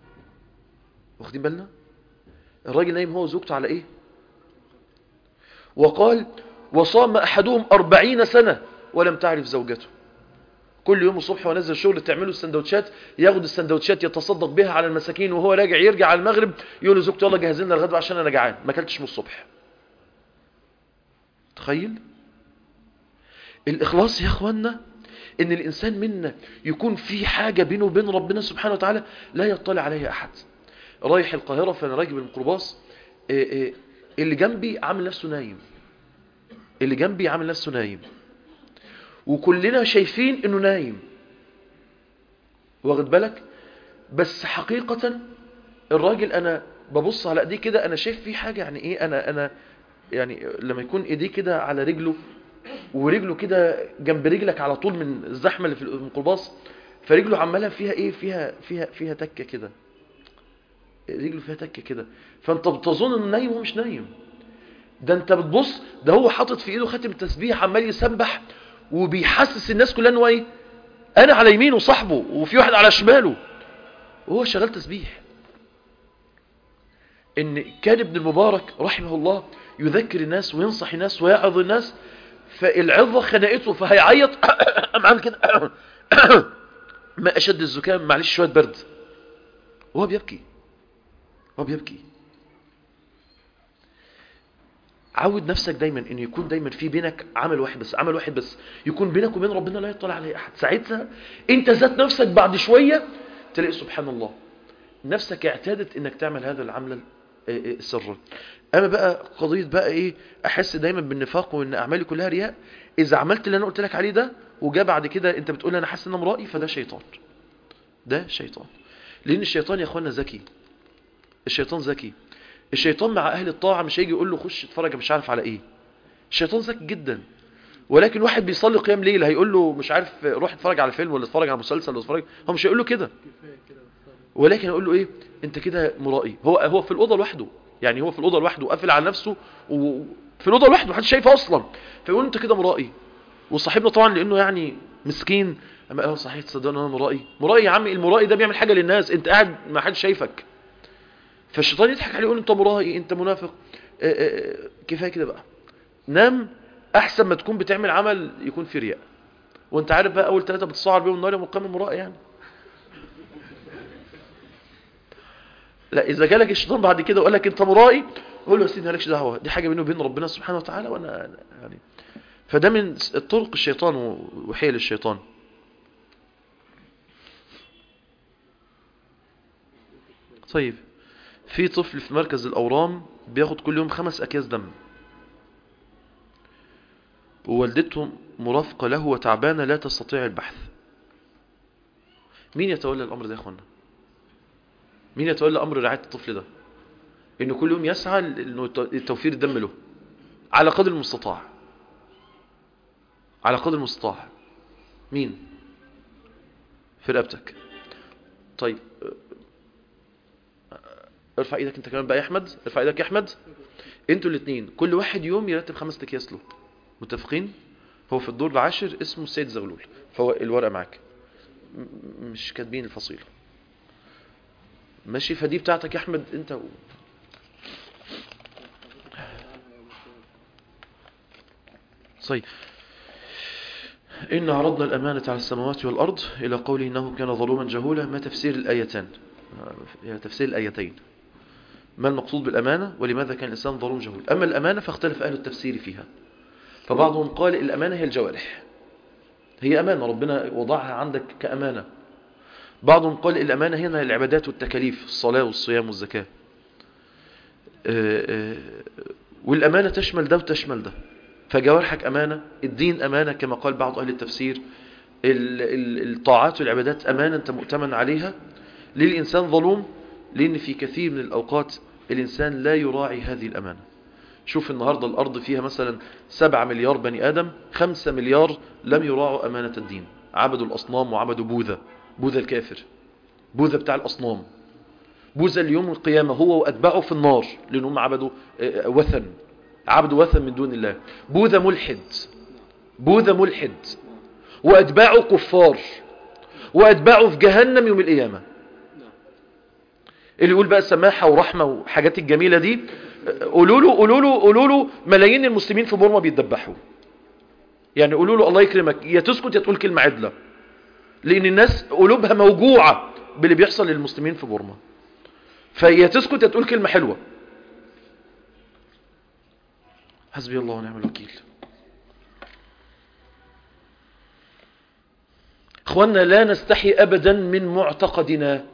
واخدين بالنا الراجل نايم هو وزوجته على ايه وقال وصام أحدهم أربعين سنة ولم تعرف زوجته كل يوم الصبح ونزل الشغل تعمله السندوتشات ياخد السندوتشات يتصدق بها على المساكين وهو راجع يرجع على المغرب يقول لزوجته يلا جهز لنا الغدوه عشان انا جعان ما اكلتش من الصبح تخيل الاخلاص يا اخوانا ان الانسان منا يكون في حاجه بينه وبين ربنا سبحانه وتعالى لا يطلع عليها احد رايح القاهره فانا راكب الميكروباص إيه إيه اللي جنبي عامل نفسه نايم اللي جنبي عامل نفسه نايم وكلنا شايفين انه نايم واخد بالك بس حقيقة الراجل انا ببص على ايديه كده انا شايف فيه حاجة يعني ايه انا انا يعني لما يكون ايديه كده على رجله ورجله كده جنب رجلك على طول من الزحمة اللي في الميكروباص فرجله عمالها فيها ايه فيها فيها فيها تكة كده رجله فيها تكة كده فانت بتظن انه نايم وهو مش نايم ده انت بتبص ده هو حاطط في ايده خاتم التسبيح عمال يسبح وبيحسس الناس كلها انه ايه انا على يمينه صاحبه وفي واحد على شماله وهو شغال تسبيح ان كان ابن المبارك رحمه الله يذكر الناس وينصح الناس ويعظ الناس فالعظة خنقته فهيعيط قام عامل كده ما اشد الزكام معلش شويه برد وهو بيبكي وهو بيبكي عود نفسك دايما ان يكون دايما في بينك عمل واحد بس عمل واحد بس يكون بينك وبين ربنا لا يطلع عليه احد ساعتها انت ذات نفسك بعد شوية تلاقي سبحان الله نفسك اعتادت انك تعمل هذا العمل سرا اما بقى قضية بقى ايه احس دايما بالنفاق وان اعمالي كلها رياء اذا عملت اللي انا قلت لك عليه ده وجا بعد كده انت بتقول انا حاسس ان انا مرائي فده شيطان ده شيطان لان الشيطان يا اخوانا ذكي الشيطان ذكي الشيطان مع اهل الطاعة مش هيجي يقول له خش اتفرج مش عارف على ايه الشيطان ذكي جدا ولكن واحد بيصلي قيام ليل هيقول له مش عارف روح اتفرج على فيلم ولا اتفرج على مسلسل ولا اتفرج هو مش هيقول له كده ولكن هيقول له ايه انت كده مرائي هو هو في الاوضه لوحده يعني هو في الاوضه لوحده قافل على نفسه وفي الاوضه لوحده محدش شايفه اصلا فيقول انت كده مرائي وصاحبنا طبعا لانه يعني مسكين اما قال صحيح تصدق انا مرائي مرائي يا عم المرائي ده بيعمل حاجه للناس انت قاعد ما حدش شايفك فالشيطان يضحك عليه يقول انت مرائي انت منافق اه اه كفايه كده بقى نام احسن ما تكون بتعمل عمل يكون في رياء وانت عارف بقى اول ثلاثه بتصعر بيهم النار يوم القيامه مرائي يعني لا اذا جالك الشيطان بعد كده وقال لك انت مرائي قول له يا سيدي مالكش دعوه دي حاجه بينه وبين ربنا سبحانه وتعالى وانا يعني فده من طرق الشيطان وحيل الشيطان طيب في طفل في مركز الأورام بياخد كل يوم خمس أكياس دم ووالدته مرافقة له وتعبانة لا تستطيع البحث مين يتولى الأمر ده يا أخوانا مين يتولى أمر رعاية الطفل ده إنه كل يوم يسعى لتوفير الدم له على قدر المستطاع على قدر المستطاع مين في رقبتك طيب ارفع ايدك انت كمان بقى يا احمد ارفع ايدك يا احمد انتوا الاثنين كل واحد يوم يرتب خمس اكياس له متفقين هو في الدور العاشر اسمه السيد زغلول فهو الورقه معاك مش كاتبين الفصيله ماشي فدي بتاعتك يا احمد انت و... طيب إن عرضنا الأمانة على السماوات والأرض إلى قوله إنه كان ظلوما جهولا ما تفسير الآيتان تفسير الآيتين ما المقصود بالأمانة ولماذا كان الإنسان ظلوم جهول أما الأمانة فاختلف أهل التفسير فيها فبعضهم قال الأمانة هي الجوارح هي أمانة ربنا وضعها عندك كأمانة بعضهم قال الأمانة هنا العبادات والتكاليف الصلاة والصيام والزكاة والأمانة تشمل ده وتشمل ده فجوارحك أمانة الدين أمانة كما قال بعض أهل التفسير الطاعات والعبادات أمانة أنت مؤتمن عليها ليه الإنسان ظلوم لأن في كثير من الأوقات الإنسان لا يراعي هذه الأمانة شوف النهاردة الأرض فيها مثلا سبعة مليار بني آدم خمسة مليار لم يراعوا أمانة الدين عبدوا الأصنام وعبدوا بوذا بوذا الكافر بوذا بتاع الأصنام بوذا اليوم القيامة هو وأتباعه في النار لأنهم عبدوا وثن عبدوا وثن من دون الله بوذا ملحد بوذا ملحد وأتباعه كفار وأتباعه في جهنم يوم القيامة اللي يقول بقى سماحة ورحمة وحاجات الجميلة دي قولوا له قولوا له قولوا له ملايين المسلمين في بورما بيتذبحوا يعني قولوا له الله يكرمك يا تسكت يا تقول كلمة عدلة لأن الناس قلوبها موجوعة باللي بيحصل للمسلمين في بورما فيا تسكت يا تقول كلمة حلوة حسبي الله ونعم الوكيل اخوانا لا نستحي ابدا من معتقدنا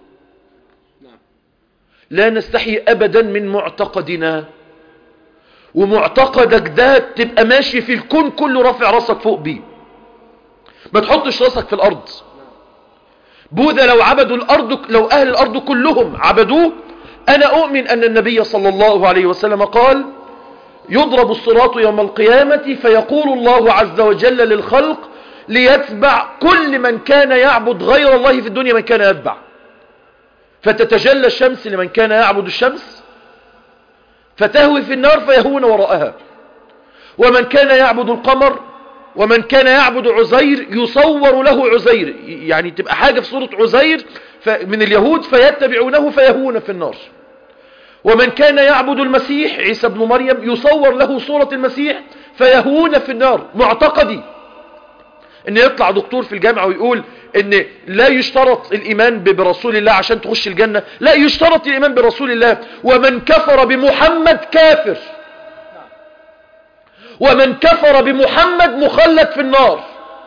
لا نستحي ابدا من معتقدنا ومعتقدك ده تبقى ماشي في الكون كله رافع راسك فوق بيه ما تحطش راسك في الارض بوذا لو عبدوا الارض لو اهل الارض كلهم عبدوه انا اؤمن ان النبي صلى الله عليه وسلم قال يضرب الصراط يوم القيامة فيقول الله عز وجل للخلق ليتبع كل من كان يعبد غير الله في الدنيا من كان يتبع فتتجلى الشمس لمن كان يعبد الشمس فتهوي في النار فيهون وراءها ومن كان يعبد القمر ومن كان يعبد عزير يصور له عزير يعني تبقى حاجة في صورة عزير من اليهود فيتبعونه فيهون في النار ومن كان يعبد المسيح عيسى بن مريم يصور له صورة المسيح فيهون في النار معتقدي ان يطلع دكتور في الجامعة ويقول ان لا يشترط الايمان برسول الله عشان تخش الجنة لا يشترط الايمان برسول الله ومن كفر بمحمد كافر ومن كفر بمحمد مخلد في النار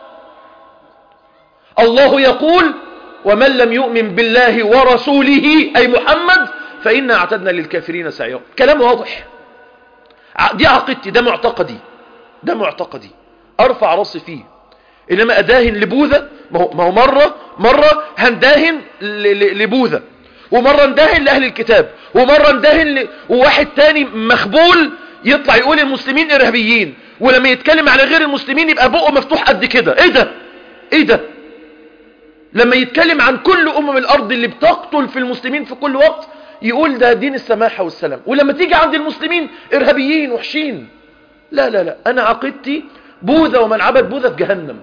الله يقول ومن لم يؤمن بالله ورسوله اي محمد فإنا اعتدنا للكافرين سعيرا كلام واضح دي عقيدتي ده معتقدي ده معتقدي ارفع راسي فيه انما اداهن لبوذا ما هو, ما هو مرة مرة هنداهن لبوذا ومرة نداهن لأهل الكتاب ومرة نداهن ل... وواحد تاني مخبول يطلع يقول المسلمين ارهابيين ولما يتكلم على غير المسلمين يبقى بقه مفتوح قد كده ايه ده ايه ده لما يتكلم عن كل امم الارض اللي بتقتل في المسلمين في كل وقت يقول ده دين السماحة والسلام ولما تيجي عند المسلمين ارهابيين وحشين لا لا لا انا عقيدتي بوذا ومن عبد بوذا في جهنم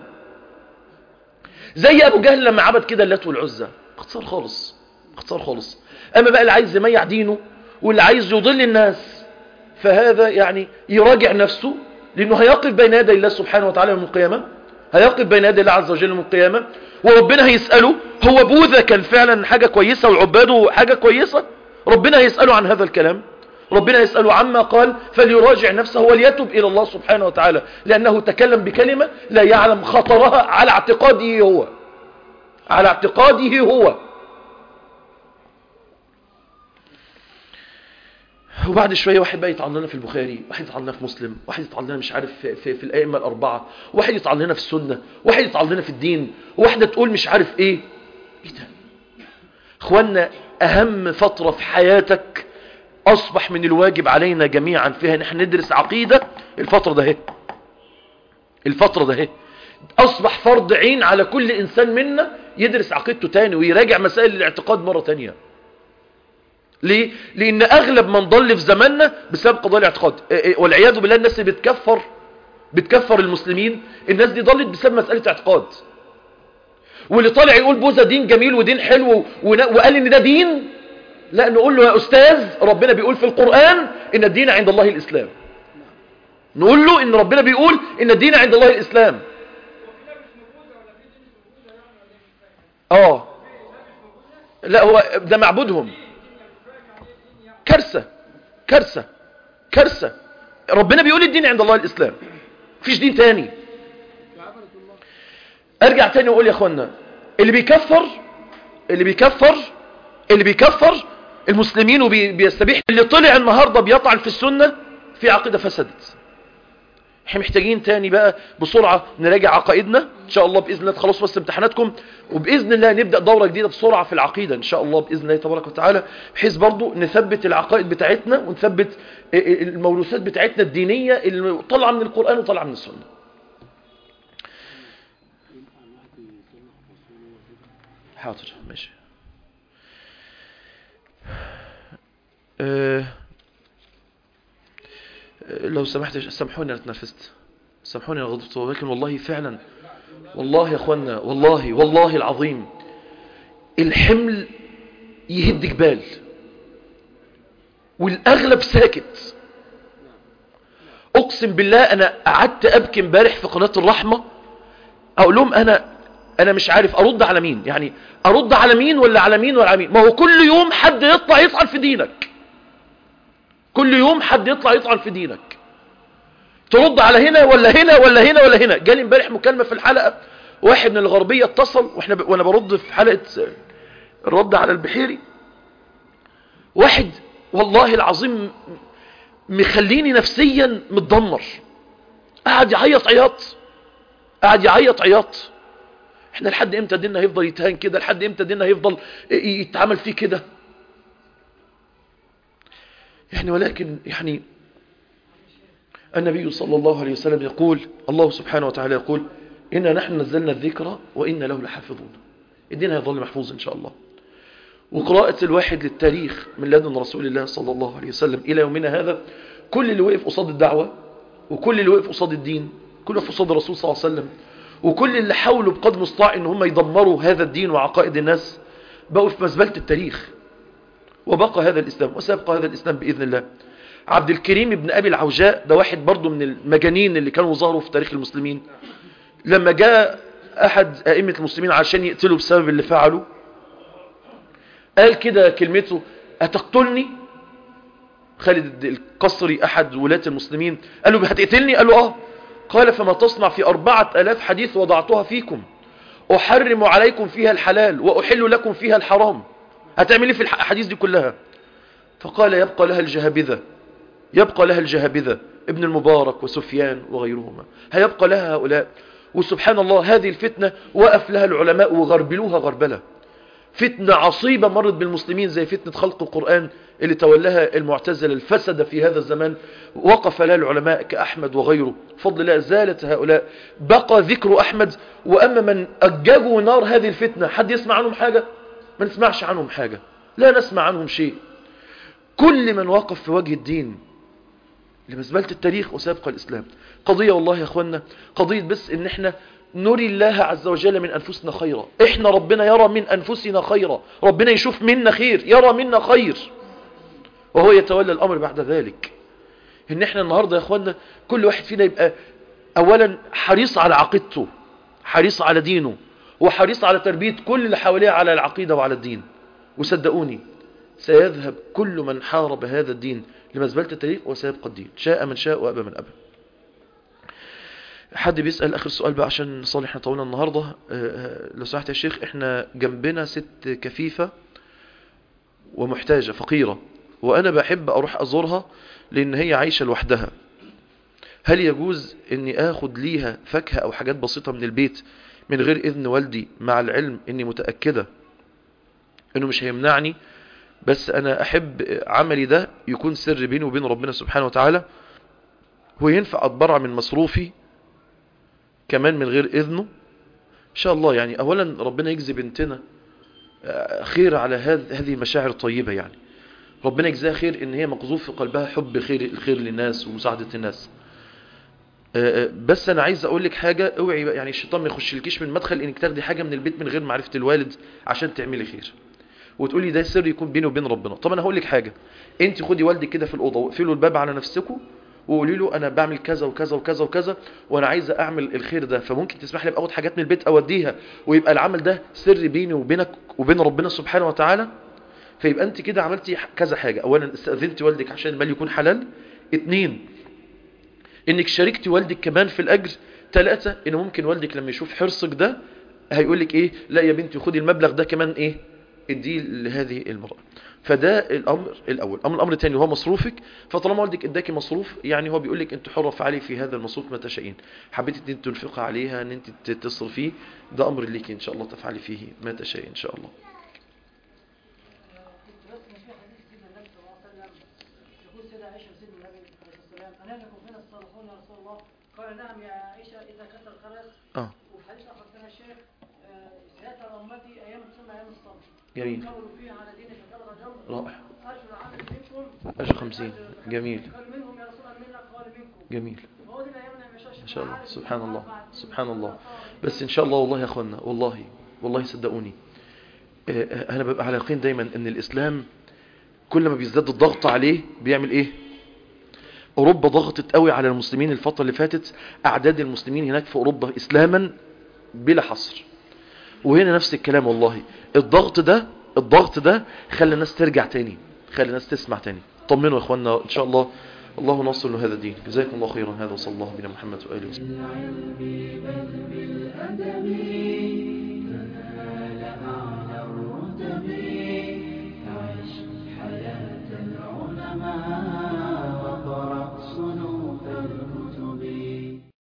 زي ابو جهل لما عبد كده اللات والعزى اختصار خالص اختصار خالص اما بقى اللي عايز يميع دينه واللي عايز يضل الناس فهذا يعني يراجع نفسه لانه هيقف بين يدي الله سبحانه وتعالى يوم القيامة هيقف بين يدي الله عز وجل يوم القيامة وربنا هيسأله هو بوذا كان فعلا حاجة كويسة وعباده حاجة كويسة ربنا هيسأله عن هذا الكلام ربنا يسأله عما قال فليراجع نفسه وليتب إلى الله سبحانه وتعالى لأنه تكلم بكلمة لا يعلم خطرها على اعتقاده هو على اعتقاده هو وبعد شوية واحد بقى يطعن لنا في البخاري واحد يطعن لنا في مسلم واحد يطعن لنا مش عارف في, في, في الأئمة الأربعة واحد يطعن لنا في السنة واحد يطعن لنا في الدين واحدة تقول مش عارف ايه ايه ده اخوانا اهم فترة في حياتك اصبح من الواجب علينا جميعا فيها نحن ندرس عقيدة الفترة ده هي الفترة ده هي اصبح فرض عين على كل انسان منا يدرس عقيدته تاني ويراجع مسائل الاعتقاد مرة تانية ليه؟ لان اغلب من ضل في زماننا بسبب قضايا الاعتقاد والعياذ بالله الناس اللي بتكفر بتكفر المسلمين الناس دي ضلت بسبب مسألة اعتقاد واللي طالع يقول بوذا دين جميل ودين حلو وقال ان ده دين لا نقول له يا أستاذ ربنا بيقول في القرآن إن الدين عند الله الإسلام نقول له إن ربنا بيقول إن الدين عند الله الإسلام آه لا هو ده معبودهم كارثة كارثة كارثة ربنا بيقول الدين عند الله الإسلام مفيش دين تاني ارجع تاني واقول يا اخوانا اللي بيكفر اللي بيكفر اللي بيكفر المسلمين وبيستبيح اللي طلع النهاردة بيطعن في السنة في عقيدة فسدت احنا محتاجين تاني بقى بسرعة نراجع عقائدنا ان شاء الله بإذن الله تخلصوا بس امتحاناتكم وبإذن الله نبدأ دورة جديدة بسرعة في العقيدة ان شاء الله بإذن الله تبارك وتعالى بحيث برضو نثبت العقائد بتاعتنا ونثبت الموروثات بتاعتنا الدينية اللي طالعة من القرآن وطالعة من السنة حاضر ماشي أه لو سمحت سامحوني انا اتنفست سامحوني انا غضبت ولكن والله فعلا والله يا اخوانا والله والله العظيم الحمل يهد جبال والاغلب ساكت اقسم بالله انا قعدت ابكي امبارح في قناة الرحمة اقول لهم انا انا مش عارف ارد على مين يعني ارد على مين ولا على مين ولا على مين ما هو كل يوم حد يطلع يطعن في دينك كل يوم حد يطلع يطعن في دينك ترد على هنا ولا هنا ولا هنا ولا هنا جالي امبارح مكالمة في الحلقة واحد من الغربية اتصل واحنا ب... وانا برد في حلقة الرد على البحيري واحد والله العظيم مخليني نفسيا متدمر قاعد يعيط عياط قاعد يعيط عياط احنا لحد امتى ديننا هيفضل يتهان كده لحد امتى ديننا هيفضل يتعامل فيه كده يعني ولكن يعني النبي صلى الله عليه وسلم يقول الله سبحانه وتعالى يقول إنا نحن نزلنا الذكر وإنا له لحافظون الدين هيظل محفوظ إن شاء الله وقراءة الواحد للتاريخ من لدن رسول الله صلى الله عليه وسلم إلى يومنا هذا كل اللي وقف قصاد الدعوة وكل اللي وقف قصاد الدين كل اللي وقف قصاد الرسول صلى الله عليه وسلم وكل اللي حاولوا بقدر المستطاع ان هم يدمروا هذا الدين وعقائد الناس بقوا في مزبلة التاريخ وبقى هذا الإسلام وسيبقى هذا الإسلام بإذن الله عبد الكريم ابن أبي العوجاء ده واحد برضو من المجانين اللي كانوا ظهروا في تاريخ المسلمين لما جاء أحد أئمة المسلمين عشان يقتلوا بسبب اللي فعله قال كده كلمته أتقتلني خالد القصري أحد ولاة المسلمين قال له هتقتلني قال له آه قال فما تصنع في أربعة ألاف حديث وضعتها فيكم أحرم عليكم فيها الحلال وأحل لكم فيها الحرام هتعمل في الحديث دي كلها فقال يبقى لها الجهابذة يبقى لها الجهابذة ابن المبارك وسفيان وغيرهما هيبقى لها هؤلاء وسبحان الله هذه الفتنة وقف لها العلماء وغربلوها غربلة فتنة عصيبة مرت بالمسلمين زي فتنة خلق القرآن اللي تولاها المعتزلة الفسد في هذا الزمان وقف لها العلماء كأحمد وغيره فضل الله زالت هؤلاء بقى ذكر أحمد وأما من أججوا نار هذه الفتنة حد يسمع عنهم حاجة ما نسمعش عنهم حاجة لا نسمع عنهم شيء كل من وقف في وجه الدين لمزبلة التاريخ وسابق الإسلام قضية والله يا أخوانا قضية بس إن إحنا نري الله عز وجل من أنفسنا خيرا إحنا ربنا يرى من أنفسنا خيرا ربنا يشوف منا خير يرى منا خير وهو يتولى الأمر بعد ذلك إن إحنا النهاردة يا أخوانا كل واحد فينا يبقى أولا حريص على عقيدته حريص على دينه وحريص على تربية كل اللي حواليه على العقيدة وعلى الدين وصدقوني سيذهب كل من حارب هذا الدين لمزبلة التاريخ وسيبقى الدين شاء من شاء وأبى من أبى حد بيسأل آخر سؤال بقى عشان نصلي احنا طولنا النهاردة لو سمحت يا شيخ احنا جنبنا ست كفيفة ومحتاجة فقيرة وأنا بحب أروح أزورها لأن هي عايشة لوحدها هل يجوز أني أخد ليها فاكهة أو حاجات بسيطة من البيت من غير إذن والدي مع العلم أني متأكدة أنه مش هيمنعني بس أنا أحب عملي ده يكون سر بيني وبين ربنا سبحانه وتعالى وينفع أتبرع من مصروفي كمان من غير إذنه إن شاء الله يعني أولا ربنا يجزي بنتنا خير على هذه المشاعر الطيبة يعني ربنا يجزاها خير ان هي مقذوف في قلبها حب خير الخير للناس ومساعدة الناس بس انا عايز اقول لك حاجة اوعي يعني الشيطان ما يخشلكيش من مدخل انك تاخدي حاجة من البيت من غير معرفة الوالد عشان تعملي خير وتقولي ده سر يكون بيني وبين ربنا طب انا هقول لك حاجة انت خدي والدك كده في الاوضه واقفلوا الباب على نفسكم وقولي له انا بعمل كذا وكذا وكذا وكذا وانا عايزه اعمل الخير ده فممكن تسمح لي باخد حاجات من البيت اوديها ويبقى العمل ده سر بيني وبينك وبين ربنا سبحانه وتعالى فيبقى انت كده عملتي كذا حاجة اولا استأذنتي والدك عشان المال يكون حلال اتنين انك شاركتي والدك كمان في الاجر ثلاثة ان ممكن والدك لما يشوف حرصك ده هيقول لك ايه لا يا بنتي خدي المبلغ ده كمان ايه اديه لهذه المرأة فده الامر الاول امر الامر الثاني هو مصروفك فطالما والدك اداكي مصروف يعني هو بيقول لك انت حره فعلي في هذا المصروف ما تشائين حبيتي ان انت تنفقي عليها ان انت تصرفيه ده امر ليكي ان شاء الله تفعلي فيه ما تشائين ان شاء الله قال نعم يا عائشة إذا كثر الخرس اه وفي حديث آخر كان الشيخ سيأتي أمتي أيام تسمى أيام الصبر جميل قولوا فيها على دينك كبر جمر رائع أجر عمل منكم أجر خمسين جميل قال منهم يا رسول الله منا قال منكم جميل وهو دي الأيام اللي مشاش ما شاء الله سبحان الله سبحان الله بس ان شاء الله والله يا اخوانا والله والله صدقوني آه، انا ببقى على يقين دايما ان الاسلام كل ما بيزداد الضغط عليه بيعمل ايه اوروبا ضغطت قوي على المسلمين الفترة اللي فاتت اعداد المسلمين هناك في اوروبا اسلاما بلا حصر وهنا نفس الكلام والله الضغط ده الضغط ده خلى الناس ترجع تاني خلى الناس تسمع تاني طمنوا يا اخوانا ان شاء الله الله نصر لهذا الدين جزاكم الله خيرا هذا وصلى الله بنا محمد وآله وسلم